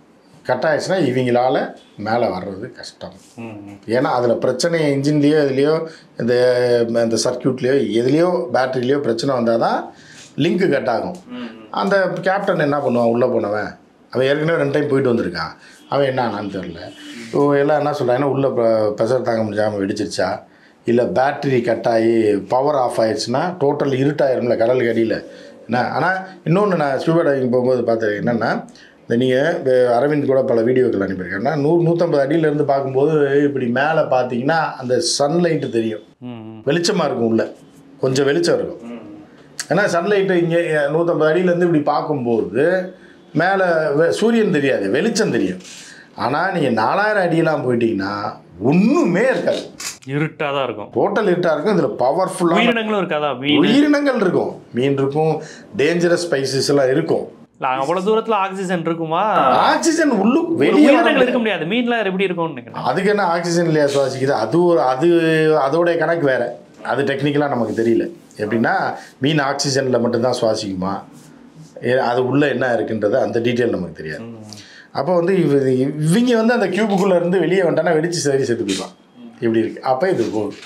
B: கட் ஆயிடுச்சுன்னா இவங்களால மேலே வர்றது கஷ்டம்
A: ம், ம்.
B: ஏன்னா அதில் பிரச்சனை இன்ஜின்லேயோ இதுலேயோ இந்த இந்த சர்க்கியூட்லேயோ எதுலேயோ பேட்டரிலேயோ பிரச்சனை வந்தால் தான் லிங்க்கு கட் ஆகும் அந்த கேப்டன் என்ன பண்ணுவான் உள்ளே போனவன் அவன் ஏற்கனவே ரெண்டு டைம் போயிட்டு வந்திருக்கான் அவன் என்ன ஆனான்னு தெரில ஓ எல்லாம் என்ன சொல்கிறாங்கன்னா உள்ளே ப்ரெஷர் தாங்க முடியாமல் வெடிச்சிருச்சா இல்லை பேட்டரி கட் ஆகி பவர் ஆஃப் ஆயிடுச்சுன்னா டோட்டல் இருட்டாயிரும்ல கடலுக்கு அடியில் என்ன ஆனால் இன்னொன்று நான் ஸ்கூபா டைவிங் போகும்போது பார்த்தது என்னென்னா இந்த நீங்கள் அரவிந்த் கூட பல வீடியோக்கள் அனுப்பியிருக்கேன்னா நூறு நூற்றம்பது அடியிலேருந்து பார்க்கும்போது இப்படி மேலே பார்த்தீங்கன்னா அந்த சன்லைட்டு தெரியும்
A: ம், ம்.
B: வெளிச்சமாக இருக்கும் உள்ள கொஞ்சம் வெளிச்சம் இருக்கும் ஏன்னா சன்லைட்டு இங்கே நூற்றம்பது அடியிலேருந்து இப்படி பார்க்கும்போது மேலே சூரியன் தெரியாது வெளிச்சம் தெரியும் ஆனால் நீங்கள் நாலாயிரம் அடியெல்லாம் போயிட்டீங்கன்னா ஒன்றுமே இருக்காது
A: இருட்டா தான் இருக்கும்
B: டோட்டல் இருட்டாக இருக்கும் இதில் பவர்ஃபுல்லாக
A: உயிரினங்களும் இருக்காதா மீன்
B: உயிரினங்கள் இருக்கும் மீன் இருக்கும் டேஞ்சரஸ் ஸ்பைசஸ் எல்லாம் இருக்கும்
A: இல்ல, அவ்வளவு தூரத்துல ஆக்சிஜன் இருக்குமா
B: ஆக்சிஜன் உள்ளு
A: ஒரு
B: வெளியே
A: உயிரினங்கள் இருக்க முடியாது மீன்லாம் எப்படி இருக்கும்னு நினைக்கிறேன்
B: அதுக்கு என்ன ஆக்சிஜன் இல்லையா சுவாசிக்குது அது ஒரு அது அதோடைய கணக்கு வேற அது டெக்னிக்கலாக நமக்கு தெரியல எப்படின்னா மீன் ஆக்சிஜனில் மட்டும்தான் சுவாசிக்குமா ஏ- அது உள்ளே என்ன இருக்குன்றது அந்த டீட்டெயில் நமக்கு தெரியாது அப்போ வந்து இவ இவங்க வந்து அந்த கியூபுக்குள்ளே இருந்து வெளியே வந்துட்டானா வெடிச்சு சரி செத்து போயிடுவான் இப்படி இருக்கு அப்போ இது போகுது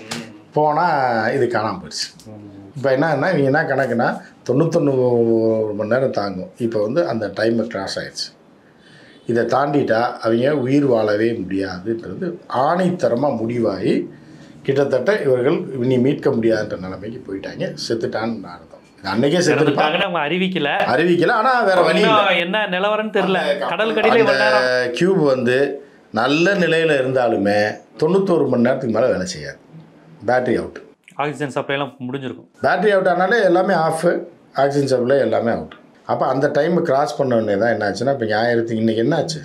B: போனால் இது காணாமல் போயிடுச்சு இப்போ என்னன்னா இவங்க என்ன கணக்குனா தொண்ணூத்தொண்ணூறு மணி நேரம் தாங்கும் இப்போ வந்து அந்த டைமை கிராஸ் ஆயிடுச்சு இதை தாண்டிட்டா அவங்க உயிர் வாழவே முடியாதுன்றது ஆணைத்தரமாக முடிவாகி கிட்டத்தட்ட இவர்கள் இனி மீட்க முடியாதுன்ற நிலைமைக்கு போயிட்டாங்க செத்துட்டான்னு அர்த்தம் இது அன்னைக்கே செத்துருப்பாங்க
A: இறந்துட்டாங்கன்னு அவங்க அறிவிக்கல
B: அறிவிக்கல ஆனால் வேற வழி இல்லை
A: இன்னும் என்ன நிலவரம்னு தெரியல கடல் கடியில இவ்வளவு நேரம்
B: அந்த கியூப் வந்து நல்ல நிலையில் இருந்தாலுமே தொண்ணூத்தோரு மணி நேரத்துக்கு மேலே வேலை செய்யாது பேட்டரி அவுட்
A: ஆக்சிஜன் சப்ளை எல்லாம் முடிஞ்சிருக்கும்
B: பேட்டரி அவுட் ஆனாலே எல்லாமே ஆஃப் ஆக்சிஜன் சப்ளை எல்லாமே அவுட் அப்போ அந்த டைம் கிராஸ் பண்ண உடனே தான் என்ன ஆச்சுன்னா இப்போ ஞாயிறத்துக்கு இன்றைக்கி என்ன ஆச்சு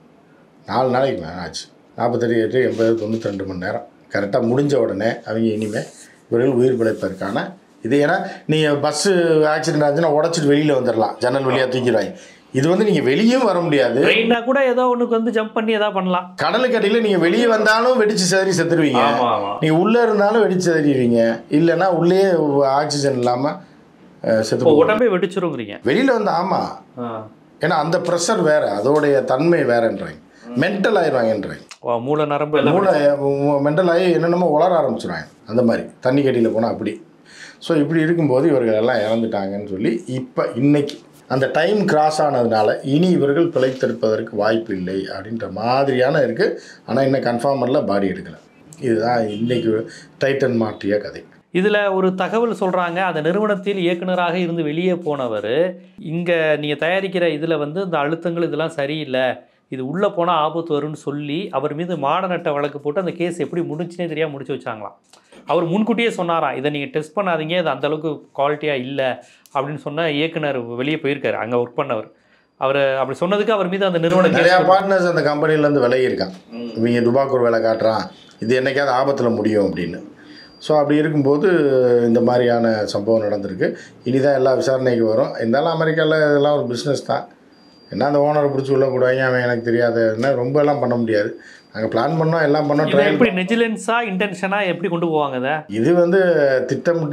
B: நாலு நாளைக்கு மேலே ஆச்சு நாற்பத்தெட்டு எட்டு எண்பது தொண்ணூற்றி ரெண்டு மணி நேரம் கரெக்டாக முடிஞ்ச உடனே அவங்க இனிமேல் இவர்கள் உயிர் பிழைப்பதற்கான இது ஏன்னா நீங்கள் பஸ்ஸு ஆக்சிடென்ட் ஆச்சுன்னா உடச்சிட்டு வெளியில் வந்துடலாம் ஜன்னல் வழியாக தூக்கிடுவாங்க இது வந்து நீங்கள் வெளியும் வர முடியாது
A: ட்ரெயின்னா கூட ஏதோ ஒண்ணுக்கு வந்து ஜம்ப் பண்ணி ஏதாவது பண்ணலாம்
B: கடலுக்கு அடியில் நீங்கள் வெளியே வந்தாலும் வெடிச்சு சேரி செத்துருவீங்க
A: ஆமா ஆமா
B: நீங்கள் உள்ளே இருந்தாலும் வெடிச்சு செதறிடுவீங்க இல்லைன்னா உள்ளே ஆக்சிஜன் இல்லாமல் செத்து
A: இப்போ
B: போகும்.
A: உடம்பே வெடிச்சிருங்கிறீங்க
B: வெளியில் வந்து ஆமாம் ஏன்னா அந்த ப்ரெஷர் வேற அதோடைய தன்மை வேறன்றாங்க மென்டல் ஆயிடுவாங்கன்றாங்க
A: ஓ, மூளை நரம்பு எல்லாம்
B: மூளை மென்டல் ஆகி என்னென்னமோ வளர ஆரம்பிச்சிடுவாங்க அந்த மாதிரி தண்ணி கடியில் போனால் அப்படி ஸோ இப்படி இருக்கும்போது இவர்கள் எல்லாம் இறந்துட்டாங்கன்னு சொல்லி இப்போ இன்னைக்கு அந்த டைம் கிராஸ் ஆனதுனால இனி இவர்கள் பிழைத்திருப்பதற்கு வாய்ப்பு இல்லை அப்படின்ற மாதிரியான இருக்குது ஆனால் இன்னும் கன்ஃபார்மரில் பாடி எடுக்கலை இதுதான் இன்னைக்கு டைட்டன் மாற்றிய கதை
A: இதுல ஒரு தகவல் சொல்றாங்க அந்த நிறுவனத்தில் இயக்குனராக இருந்து வெளியே போனவர் இங்க நீங்க தயாரிக்கிற இதுல வந்து இந்த அழுத்தங்கள் இதெல்லாம் சரியில்லை இது உள்ள போனா ஆபத்து வரும்னு சொல்லி அவர் மீது மாடநட்ட வழக்கு போட்டு அந்த கேஸ் எப்படி முடிஞ்சுனே தெரியாம முடிச்சு வச்சாங்களாம் அவர் முன்கூட்டியே சொன்னாராம் இதை நீங்க டெஸ்ட் பண்ணாதீங்க இது அந்த அளவுக்கு குவாலிட்டியா இல்லை அப்படின்னு சொன்ன இயக்குனர் வெளியே போயிருக்காரு அங்க ஒர்க் பண்ணவர் அவர் அப்படி சொன்னதுக்கு அவர் மீது அந்த நிறுவன
B: நிறையா
A: கேஸ்
B: பார்ட்னர்ஸ் அந்த கம்பெனிலேருந்து விலகி இருக்கான் இவங்க துபாக்கூர் வேலை காட்டுறான் இது என்னைக்காவது ஆபத்தில் முடியும் அப்படின்னு ஸோ அப்படி இருக்கும்போது இந்த மாதிரியான சம்பவம் நடந்திருக்கு இனிதான் எல்லா விசாரணைக்கு வரும் இருந்தாலும் அமெரிக்காவில் இதெல்லாம் ஒரு பிஸ்னஸ் தான் என்ன அந்த ஓனரை பிடிச்சி உள்ள போடுவாங்க அவன் எனக்கு தெரியாத என்ன ரொம்ப எல்லாம் பண்ண முடியாது நாங்கள் பிளான் பண்ணோம் எல்லாம் பண்ணோம்
A: இதை
B: ட்ரையல்
A: எப்படி நெஜிலன்ஸா இன்டென்ஷனா எப்படி கொண்டு போவாங்க இதை
B: இது வந்து திட்டமிட்ட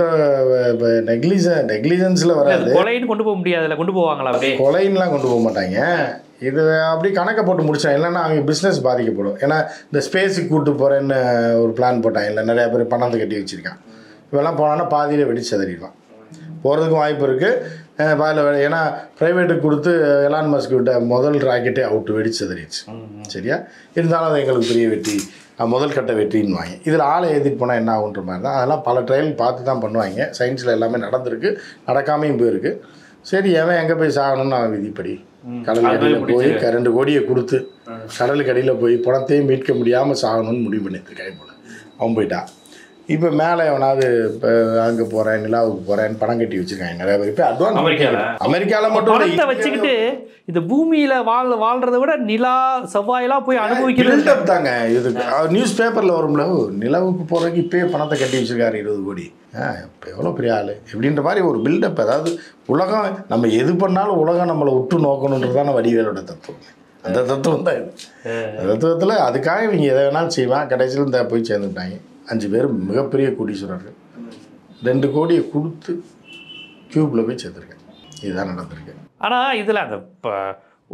B: நெக்லிஜன் நெக்லிஜென்ஸில் வராது
A: அது கொலைன்னு கொண்டு போக முடியாதுல கொண்டு போவாங்களா அப்படியே
B: கொலைன்லாம் கொண்டு போக மாட்டாங்க இது அப்படி கணக்கை போட்டு முடிச்சாங்க இல்லைன்னா அவங்க பிஸ்னஸ் பாதிக்கப்படும் ஏன்னா இந்த ஸ்பேஸுக்கு கூட்டு போகிறேன்னு ஒரு பிளான் போட்டாங்க இல்லை நிறையா பேர் பணத்தை கட்டி வச்சுருக்கான் இவெல்லாம் போனான்னா பாதியில் வெடிச்சு செதறிடுவான் போகிறதுக்கும் வாய்ப்பு இருக்குது பாதியில் ஏன்னா ப்ரைவேட்டுக்கு கொடுத்து எலான் மஸ்க் விட்ட முதல் ராக்கெட்டே அவுட்டு வெடிச்சு செதறிடுச்சு சரியா இருந்தாலும் அது எங்களுக்கு பெரிய வெற்றி அஹ் முதல் கட்ட வெற்றின்னு வாங்க இதில் ஆளை ஏற்றிட்டு போனால் என்ன ஆகுன்ற மாதிரி தான் அதெல்லாம் பல ட்ரையல் பார்த்து தான் பண்ணுவாங்க சயின்ஸில் எல்லாமே நடந்திருக்கு நடக்காமையும் போயிருக்கு சரி எவன் எங்கே போய் சாகணும்னு அவன் விதிப்படி கடல் அடியில் போய் க- ரெண்டு கோடியை கொடுத்து கடலுக்கு அடியில் போய் பணத்தையும் மீட்க முடியாமல் சாகணும்னு முடிவு பண்ணியிருக்கான் போல அவன் போயிட்டான் இப்போ மேலே எவனாவது இப்போ அங்கே போகிறேன் நிலாவுக்கு போகிறேன்னு பணம் கட்டி வச்சுருக்காங்க நிறைய பேர் இப்போ அட்வான்ஸ்
A: அமெரிக்கால?
B: அமெரிக்காவில் மட்டும் இல்லை
A: பணத்தை வச்சுக்கிட்டு இந்த பூமியில வாழ் வாழ்றதை விட நிலா செவ்வாயெல்லாம் போய் அனுபவிக்கிறது
B: பில்டப் தாங்க இது நியூஸ் பேப்பரில் வரும்ல ஓ, நிலவுக்கு போகிறதுக்கு இப்போயே பணத்தை கட்டி வச்சிருக்காரு இருபது கோடி ஆ இப்போ எவ்வளோ பெரிய ஆள் இப்படின்ற மாதிரி ஒரு பில்டப் அதாவது உலகம் நம்ம எது பண்ணாலும் உலகம் நம்மளை உற்று நோக்கணுன்றதான வடிவேலோட தத்துவம் அந்த தத்துவம் தான் இது அந்த தத்துவத்தில் அதுக்காக இவங்க எதை வேணாலும் செய்வான் கடைசியில் இந்த போய் சேர்ந்துட்டாங்க அஞ்சு பேர் மிகப்பெரிய கோடீஸ்வரர்கள் ரெண்டு கோடியை கொடுத்து க்யூப்பில் போய் சேர்த்துருக்கேன் இதுதான் நடந்திருக்கு
A: ஆனா இதுல அந்த ப-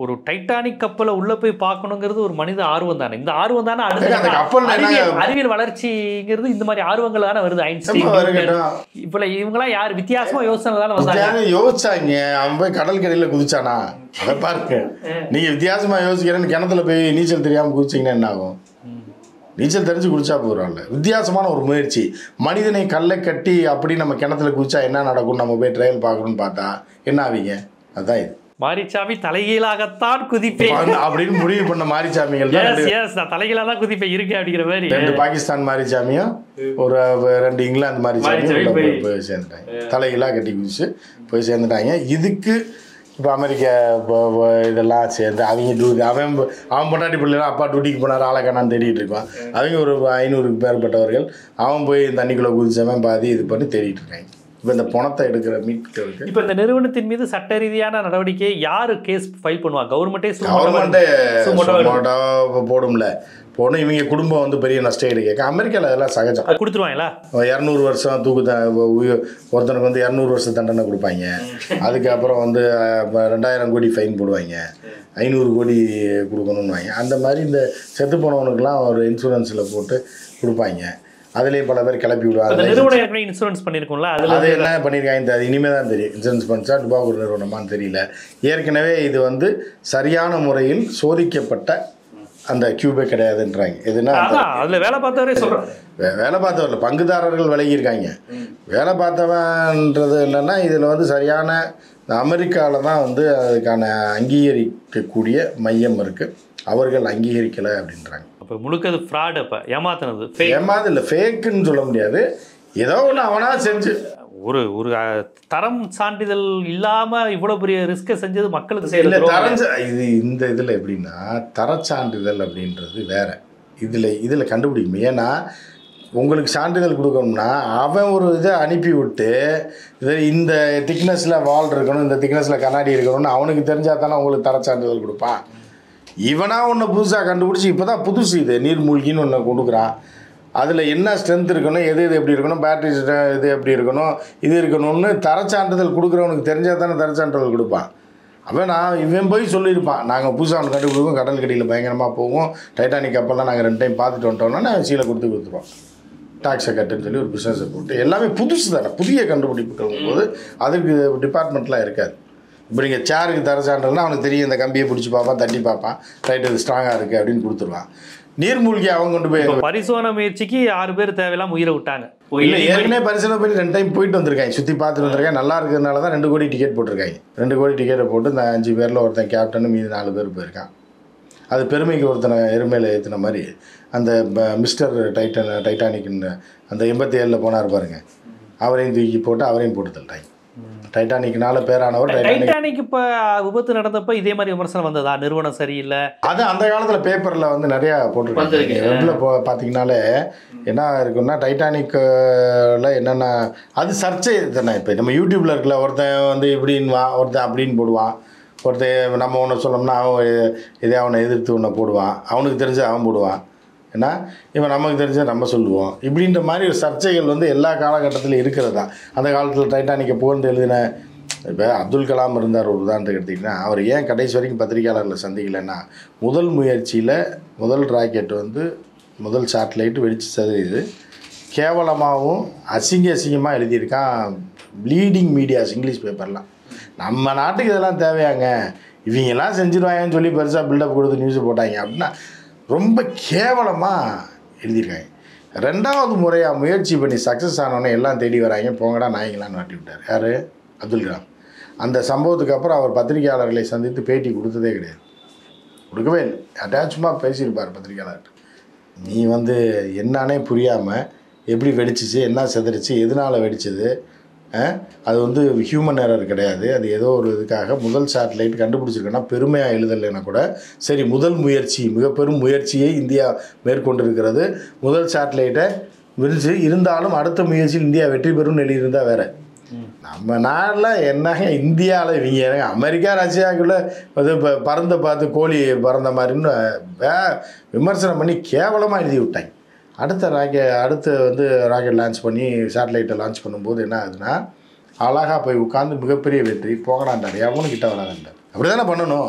A: ஒரு டைட்டானிக் கப்பலை உள்ள போய் பார்க்கணுங்கிறது ஒரு மனித ஆர்வம் தானே இந்த ஆர்வம் தானே
B: ஏங்க, அந்த கப்பல்ல
A: அடுத்த
B: என்னங்க-
A: அறிவியல் அறிவியல் வளர்ச்சிங்கிறது இந்த மாதிரி ஆர்வங்கள் தானே வருது ஐன்ஸ்டீன்
B: சும்மா இருக்கட்டும்.
A: இப்ப இவங்கலாம் யார் வித்தியாசமா யோசனை தானே வந்தாங்க
B: வித்தியாசம் யோசிச்சாங்க அவன் போய் கடல் கரையில குதிச்சானா அதை பாருங்க நீங்க வித்தியாசமா யோசிக்கிறேன்னு கிணத்துல போய் நீச்சல் தெரியாம குதிச்சீங்கன்னா என்ன ஆகும் நீச்சல் தெரிஞ்சு குடிச்சா போகிறோம்ல வித்தியாசமான ஒரு முயற்சி மனிதனை கல்லை கட்டி அப்படி நம்ம கிணத்துல குதிச்சா என்ன நடக்கும் நம்ம போய் ட்ரையல் பார்க்கணும்னு பார்த்தா என்ன ஆவீங்க அதுதான் இது
A: மாரிச்சாமி தலைகீழாகத்தான் குதிப்பேன்
B: அப்ப அப்படின்னு முடிவு பண்ண மாரிச்சாமிகள் தான்
A: எஸ்
B: ரெண்டு-
A: எஸ் நான் தலைகீழா தான் குதிப்பேன் இருக்கேன் அப்படிங்கிற மாதிரி
B: ரெண்டு பாகிஸ்தான் மாரிச்சாமியும் ஒரு அஹ், ரெண்டு இங்கிலாந்து மாரிச்சாமியும்
A: மாரிச்சாமி
B: உள்ள போய்
A: போய்
B: போய் சேர்ந்துட்டாங்க தலைகளாக கட்டி குதிச்சு போய் சேர்ந்துட்டாங்க இதுக்கு இப்போ அமெரிக்கா இப்போ- இப்போ இதெல்லாம் சேர்ந்து அவங்க டியூட்டி அவன் ப- அவன் பொண்டாட்டி பிள்ளைலாம் அப்பா டியூட்டிக்கு போனார் ஆளை காணான்னு தேடிட்டு இருக்கான் அவங்க ஒரு ஐநூறுக்கு பேர்பட்டவர்கள் அவன் போய் தண்ணிக்குள்ளே குதிச்சவன் பாதி இது பண்ணி தேடிட்டு இருக்காங்க இப்போ இந்த பணத்தை எடுக்கிற மீட்கிறதுக்கு
A: இப்ப இந்த நிறுவனத்தின் மீது சட்ட ரீதியான நடவடிக்கையை யாரு கேஸ் ஃபைல் பண்ணுவா கவர்மெண்டே
B: கவர்மெண்ட்டே
A: சுமோட்டோ
B: சுமோட்டோ போடும்ல போடும் இவங்க குடும்பம் வந்து பெரிய நஷ்டம் ஈடு கேட்க அமெரிக்காவில் அதெல்லாம் சகஜம்
A: கொடுத்துருவாங்களா
B: இரநூறு வருஷம் தூக்கு த உய- ஒருத்தனுக்கு வந்து இரநூறு வருஷம் தண்டனை கொடுப்பாங்க அதுக்கப்புறம் வந்து அஹ், ரெண்டாயிரம் கோடி ஃபைன் போடுவாங்க ஐநூறு கோடி கொடுக்கணும்னுவாங்க அந்த மாதிரி இந்த செத்து போனவனுக்குலாம் ஒரு இன்சூரன்ஸில் போட்டு கொடுப்பாங்க அதுலேயே பல பேர் கிளப்பி
A: அந்த
B: விடுவாங்க
A: நிறுவனம் ஏற்கனவே இன்சூரன்ஸ் பண்ணிருக்கும்ல அதுல
B: அது என்ன பண்ணியிருக்காங்க இந்த- அது இனிமேல் தான் தெரியும் இன்சூரன்ஸ் பண்ணிச்சா டுபாக்கூர் நிறுவனமான்னு தெரியல ஏற்கனவே இது வந்து சரியான முறையில் சோதிக்கப்பட்ட அந்த கியூபே கிடையாதுன்றாங்க எதுனா அந்த
A: அதான் அதுல வேலை பார்த்தவரே சொல்றேன்
B: வே- வேலை பார்த்தவரில் பங்குதாரர்கள் விலகியிருக்காங்க வேலை பார்த்தவன்றது என்னன்னா இதில் வந்து சரியான அமெரிக்காவில் தான் வந்து அதுக்கான அங்கீகரிக்கக்கூடிய மையம் இருக்குது அவர்கள் அங்கீகரிக்கலை அப்படின்றாங்க
A: அப்ப முழுக்க அது ஃப்ராட் அப்ப ஏமாத்துனது fake.
B: ஏமாது இல்லை ஃபேக்குன்னு சொல்ல முடியாது ஏதோ ஒன்று அவனா செஞ்சு
A: ஒரு ஒரு அஹ், தரம் சான்றிதழ் இல்லாம இவ்வளவு பெரிய ரிஸ்க செஞ்சது மக்களுக்கு
B: இல்லை
A: செய்யல
B: தரஞ்ச இது இந்த இதில் எப்படின்னா தரச்சான்றிதழ் அப்படின்றது வேற இதில் இதில் கண்டுபிடிக்க முடியும் ஏன்னா உங்களுக்கு சான்றிதழ் கொடுக்கணும்னா அவன் ஒரு இதை அனுப்பி விட்டு இது இந்த திக்னஸில் வால் இருக்கணும் இந்த திக்னஸில் கண்ணாடி இருக்கணும்னு அவனுக்கு தெரிஞ்சா தானே உங்களுக்கு தரச்சான்றிதழ் கொடுப்பான் இவனா ஒன்று புதுசாக கண்டுபிடிச்சி இப்போ தான் புதுசு இது நீர்மூழ்கின்னு ஒன்று கொடுக்குறான் அதில் என்ன ஸ்ட்ரென்த் இருக்கணும் எது எது எப்படி இருக்கணும் பேட்டரி இது எப்படி இருக்கணும் இது இருக்கணும்னு தரச்சான்றிதழ் கொடுக்குறவனுக்கு தெரிஞ்சால் தானே தரச்சான்றிதழ் கொடுப்பான் அவன் நான் இவன் போய் சொல்லியிருப்பான் நாங்கள் புதுசாக ஒன்று கண்டுபிடிப்போம் கடல் கடியில் பயங்கரமாக போவோம் டைட்டானிக் கப்பல்லாம் நாங்கள் ரெண்டு டைம் பார்த்துட்டு வந்துட்டோம்னா நான் சீலை கொடுத்து கொடுத்துருவோம் டாக்ஸை கட்டுன்னு சொல்லி ஒரு பிஸ்னஸை போட்டு எல்லாமே புதுசு தானே புதிய கண்டுபிடிப்புகள் போது அதுக்கு டிபார்ட்மெண்ட்லாம் இருக்காது இப்போ நீங்கள் சேருக்கு தர சான்றதுனா அவனுக்கு தெரியும் இந்த கம்பியை பிடிச்சி பார்ப்பான் தட்டி பார்ப்பான் ரைட் இது ஸ்ட்ராங்காக இருக்குது அப்படின்னு கொடுத்துருவான் நீர்மூழ்கி அவன் கொண்டு போய்
A: இப்ப பரிசோதனை முயற்சிக்கு ஆறு பேர் தேவையில்லாம உயிரை விட்டாங்க
B: இல்லை ஏற்கனவே பரிசீலனை பண்ணி ரெண்டு டைம் போயிட்டு வந்திருக்காங்க சுற்றி பார்த்துட்டு வந்திருக்காங்க நல்லா இருக்கிறதுனால தான் ரெண்டு கோடி டிக்கெட் போட்டிருக்காங்க ரெண்டு கோடி டிக்கெட்டை போட்டு இந்த அஞ்சு பேரில் ஒருத்தன் கேப்டனு மீதி நாலு பேர் போயிருக்கான் அது பெருமைக்கு ஒருத்தனை எருமையில் ஏற்றின மாதிரி அந்த ப- மிஸ்டர் டைட்டன் டைட்டானிக்னு அந்த எண்பத்தி ஏழில் போனார் பாருங்க அவரையும் தூக்கி போட்டு அவரையும் போட்டு தள்ளிட்டாங்க டைட்டானிக்னால பேரானவர் டைட்டானிக்
A: டைட்டானிக் இப்ப விபத்து நடந்தப்ப இதே மாதிரி விமர்சனம் வந்ததா நிறுவனம் சரியில்லை
B: அது அந்த காலத்தில் பேப்பரில் வந்து நிறையா போட்டிருக்காங்க
A: வந்திருக்கு.
B: வெப்பில் போ பார்த்தீங்கனாலே என்ன இருக்குன்னா டைட்டானிக்கில் என்னென்ன அது சர்ச்சை தானே இப்போ நம்ம யூடியூப்பில் இருக்கல ஒருத்தன் வந்து இப்படின்னு வா ஒருத்தன் அப்படின்னு போடுவான் ஒருத்தன் நம்ம ஒன்று சொல்லோம்னா அவன் இதே அவனை எதிர்த்து ஒன்று போடுவான் அவனுக்கு தெரிஞ்ச அவன் போடுவான் ஏன்னா இவன் நமக்கு தெரிஞ்ச நம்ம சொல்லுவோம் இப்படின்ற மாதிரி ஒரு சர்ச்சைகள் வந்து எல்லா காலகட்டத்திலும் இருக்கிறது தான் அந்த காலத்தில் டைட்டானிக்கை புகழ்ந்து எழுதின இப்போ அப்துல் கலாம் இருந்தார் ஒரு உதாரணத்துக்கு எடுத்திங்கன்னா அவர் ஏன் கடைசி வரைக்கும் பத்திரிகையாளர்களை சந்திக்கலைன்னா முதல் முயற்சியில் முதல் ராக்கெட் வந்து முதல் சேட்டலைட் வெடிச்சு சதறிது கேவலமாகவும் அசிங்க அசிங்கமாக எழுதியிருக்கான் ப்ளீடிங் மீடியாஸ் இங்கிலீஷ் பேப்பர்லாம் நம்ம நாட்டுக்கு இதெல்லாம் தேவையாங்க இவங்கெல்லாம் செஞ்சிருவாங்கன்னு சொல்லி பெருசாக பில்டப் கொடுத்து நியூஸ் போட்டாங்க அப்படின்னா ரொம்ப கேவலமாக எழுதியிருக்காங்க ரெண்டாவது முறையாக முயற்சி பண்ணி சக்ஸஸ் ஆனவொடனே எல்லாம் தேடி வராங்க போங்கடா நாய்ங்களான்னு மாட்டி விட்டார் யார் அப்துல் கலாம் அந்த சம்பவத்துக்கு அப்புறம் அவர் பத்திரிகையாளர்களை சந்தித்து பேட்டி கொடுத்ததே கிடையாது கொடுக்கவே இல்லை அட்டாச்சுமாக பேசியிருப்பார் பத்திரிகையாளர்கிட்ட நீ வந்து என்னன்னே புரியாமல் எப்படி வெடிச்சிச்சு என்ன செதறிச்சு எதனால் வெடிச்சது அஹ், அது வந்து ஹியூமன் எரர் கிடையாது அது ஏதோ ஒரு இதுக்காக முதல் சேட்டலைட் கண்டுபிடிச்சிருக்கேன்னா பெருமையாக எழுதலைன்னா கூட சரி முதல் முயற்சி மிக பெரும் முயற்சியை இந்தியா மேற்கொண்டிருக்கிறது முதல் சேட்டலைட்டை விரிச்சு இருந்தாலும் அடுத்த முயற்சியில் இந்தியா வெற்றி பெறும்னு எழுதியிருந்தா வேற நம்ம நாட்டில் என்னங்க இந்தியாவில் இவங்க என்னங்க அமெரிக்கா ரஷ்யாக்குள்ள அது இப்போ பறந்த பார்த்து கோழி பறந்த மாதிரின்னு வே விமர்சனம் பண்ணி கேவலமாக எழுதி விட்டாங்க அடுத்த ராக்கெட் அடுத்து வந்து ராக்கெட் லான்ச் பண்ணி சேட்டலைட்டை லான்ச் பண்ணும்போது என்ன ஆகுதுன்னா அழகாக போய் உட்காந்து மிகப்பெரிய வெற்றி போகலான்டார் எவனும் கிட்ட வராதுன்றார் அப்படி தானே பண்ணணும்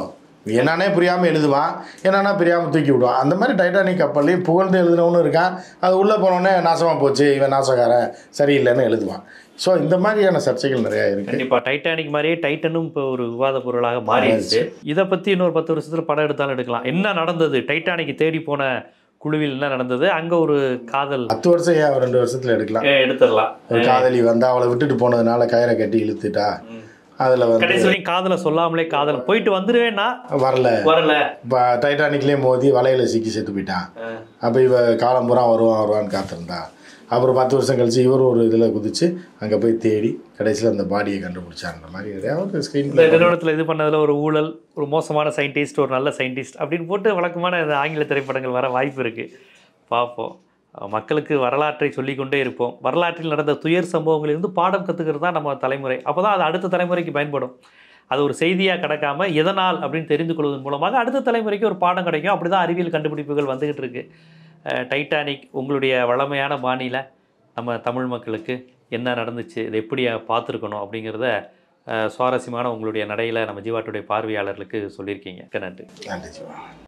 B: என்னன்னே புரியாமல் எழுதுவான் என்னன்னா புரியாமல் தூக்கி விடுவான் அந்த மாதிரி டைட்டானிக் கப்பல்லையும் புகழ்ந்து எழுதினவனும் இருக்கான் அது உள்ளே போனோடனே நாசமாக போச்சு இவன் நாசக்காரன் சரியில்லைன்னு எழுதுவான் ஸோ இந்த மாதிரியான சர்ச்சைகள் நிறையா இருக்குது
A: கண்டிப்பா டைட்டானிக் மாதிரியே டைட்டனும் இப்போ ஒரு விவாத பொருளாக மாறிடுச்சு இதை பத்தி இன்னொரு பத்து வருஷத்துல படம் எடுத்தாலும் எடுக்கலாம் என்ன நடந்தது டைட்டானிக் தேடி போன குழுவில் என்ன நடந்தது அங்க ஒரு காதல்
B: பத்து வருஷம் ஏன் ரெண்டு வருஷத்தில் எடுக்கலாம்
A: ஏ, எடுத்துடலாம்
B: ஒரு காதலி வந்து அவளை விட்டுட்டு போனதுனால கயிறை கட்டி இழுத்துட்டா அதில் வந்து
A: கடைசி வரைக்கும் காதலை சொல்லாமலே காதல் போயிட்டு வந்துருவேன்னா
B: வரல
A: வரல
B: இப்போ டைட்டானிக்லேயே மோதி வலையில் சிக்கி செத்து போயிட்டான் அப்போ இவ காலம் பூரா வருவான் வருவான்னு காத்திருந்தா அப்புறம் பத்து வருஷம் கழிச்சு இவர் ஒரு இதில் குதிச்சு அங்கே போய் தேடி கடைசியில் அந்த பாடியை கண்டுபிடிச்சான்ற மாதிரி நிறையா ஒரு ஸ்க்ரீன்
A: இந்த நிறுவனத்தில் இது பண்ணதுல ஒரு ஊழல் ஒரு மோசமான சயின்டிஸ்ட் ஒரு நல்ல சயின்டிஸ்ட் அப்படின்னு போட்டு வழக்கமான இந்த ஆங்கில திரைப்படங்கள் வர வாய்ப்பு இருக்கு பார்ப்போம் அஹ் மக்களுக்கு வரலாற்றை சொல்லிக்கொண்டே இருப்போம் வரலாற்றில் நடந்த துயர் சம்பவங்களிலிருந்து பாடம் கற்றுக்கிறது தான் நம்ம தலைமுறை அப்போ தான் அது அடுத்த தலைமுறைக்கு பயன்படும் அது ஒரு செய்தியாக கிடக்காம எதனால் அப்படின்னு தெரிந்து கொள்வதன் மூலமாக அடுத்த தலைமுறைக்கு ஒரு பாடம் கிடைக்கும் அப்படி தான் அறிவியல் கண்டுபிடிப்புகள் வந்துகிட்டு இருக்கு அஹ் டைட்டானிக் உங்களுடைய வளமையான பாணியில் நம்ம தமிழ் மக்களுக்கு என்ன நடந்துச்சு இதை எப்படி பார்த்துருக்கணும் அப்படிங்கிறத அஹ், சுவாரஸ்யமான உங்களுடைய நடையில் நம்ம ஜீவாட்டுடைய பார்வையாளர்களுக்கு சொல்லியிருக்கீங்க மிக்க நன்றி
B: நன்றி சிவா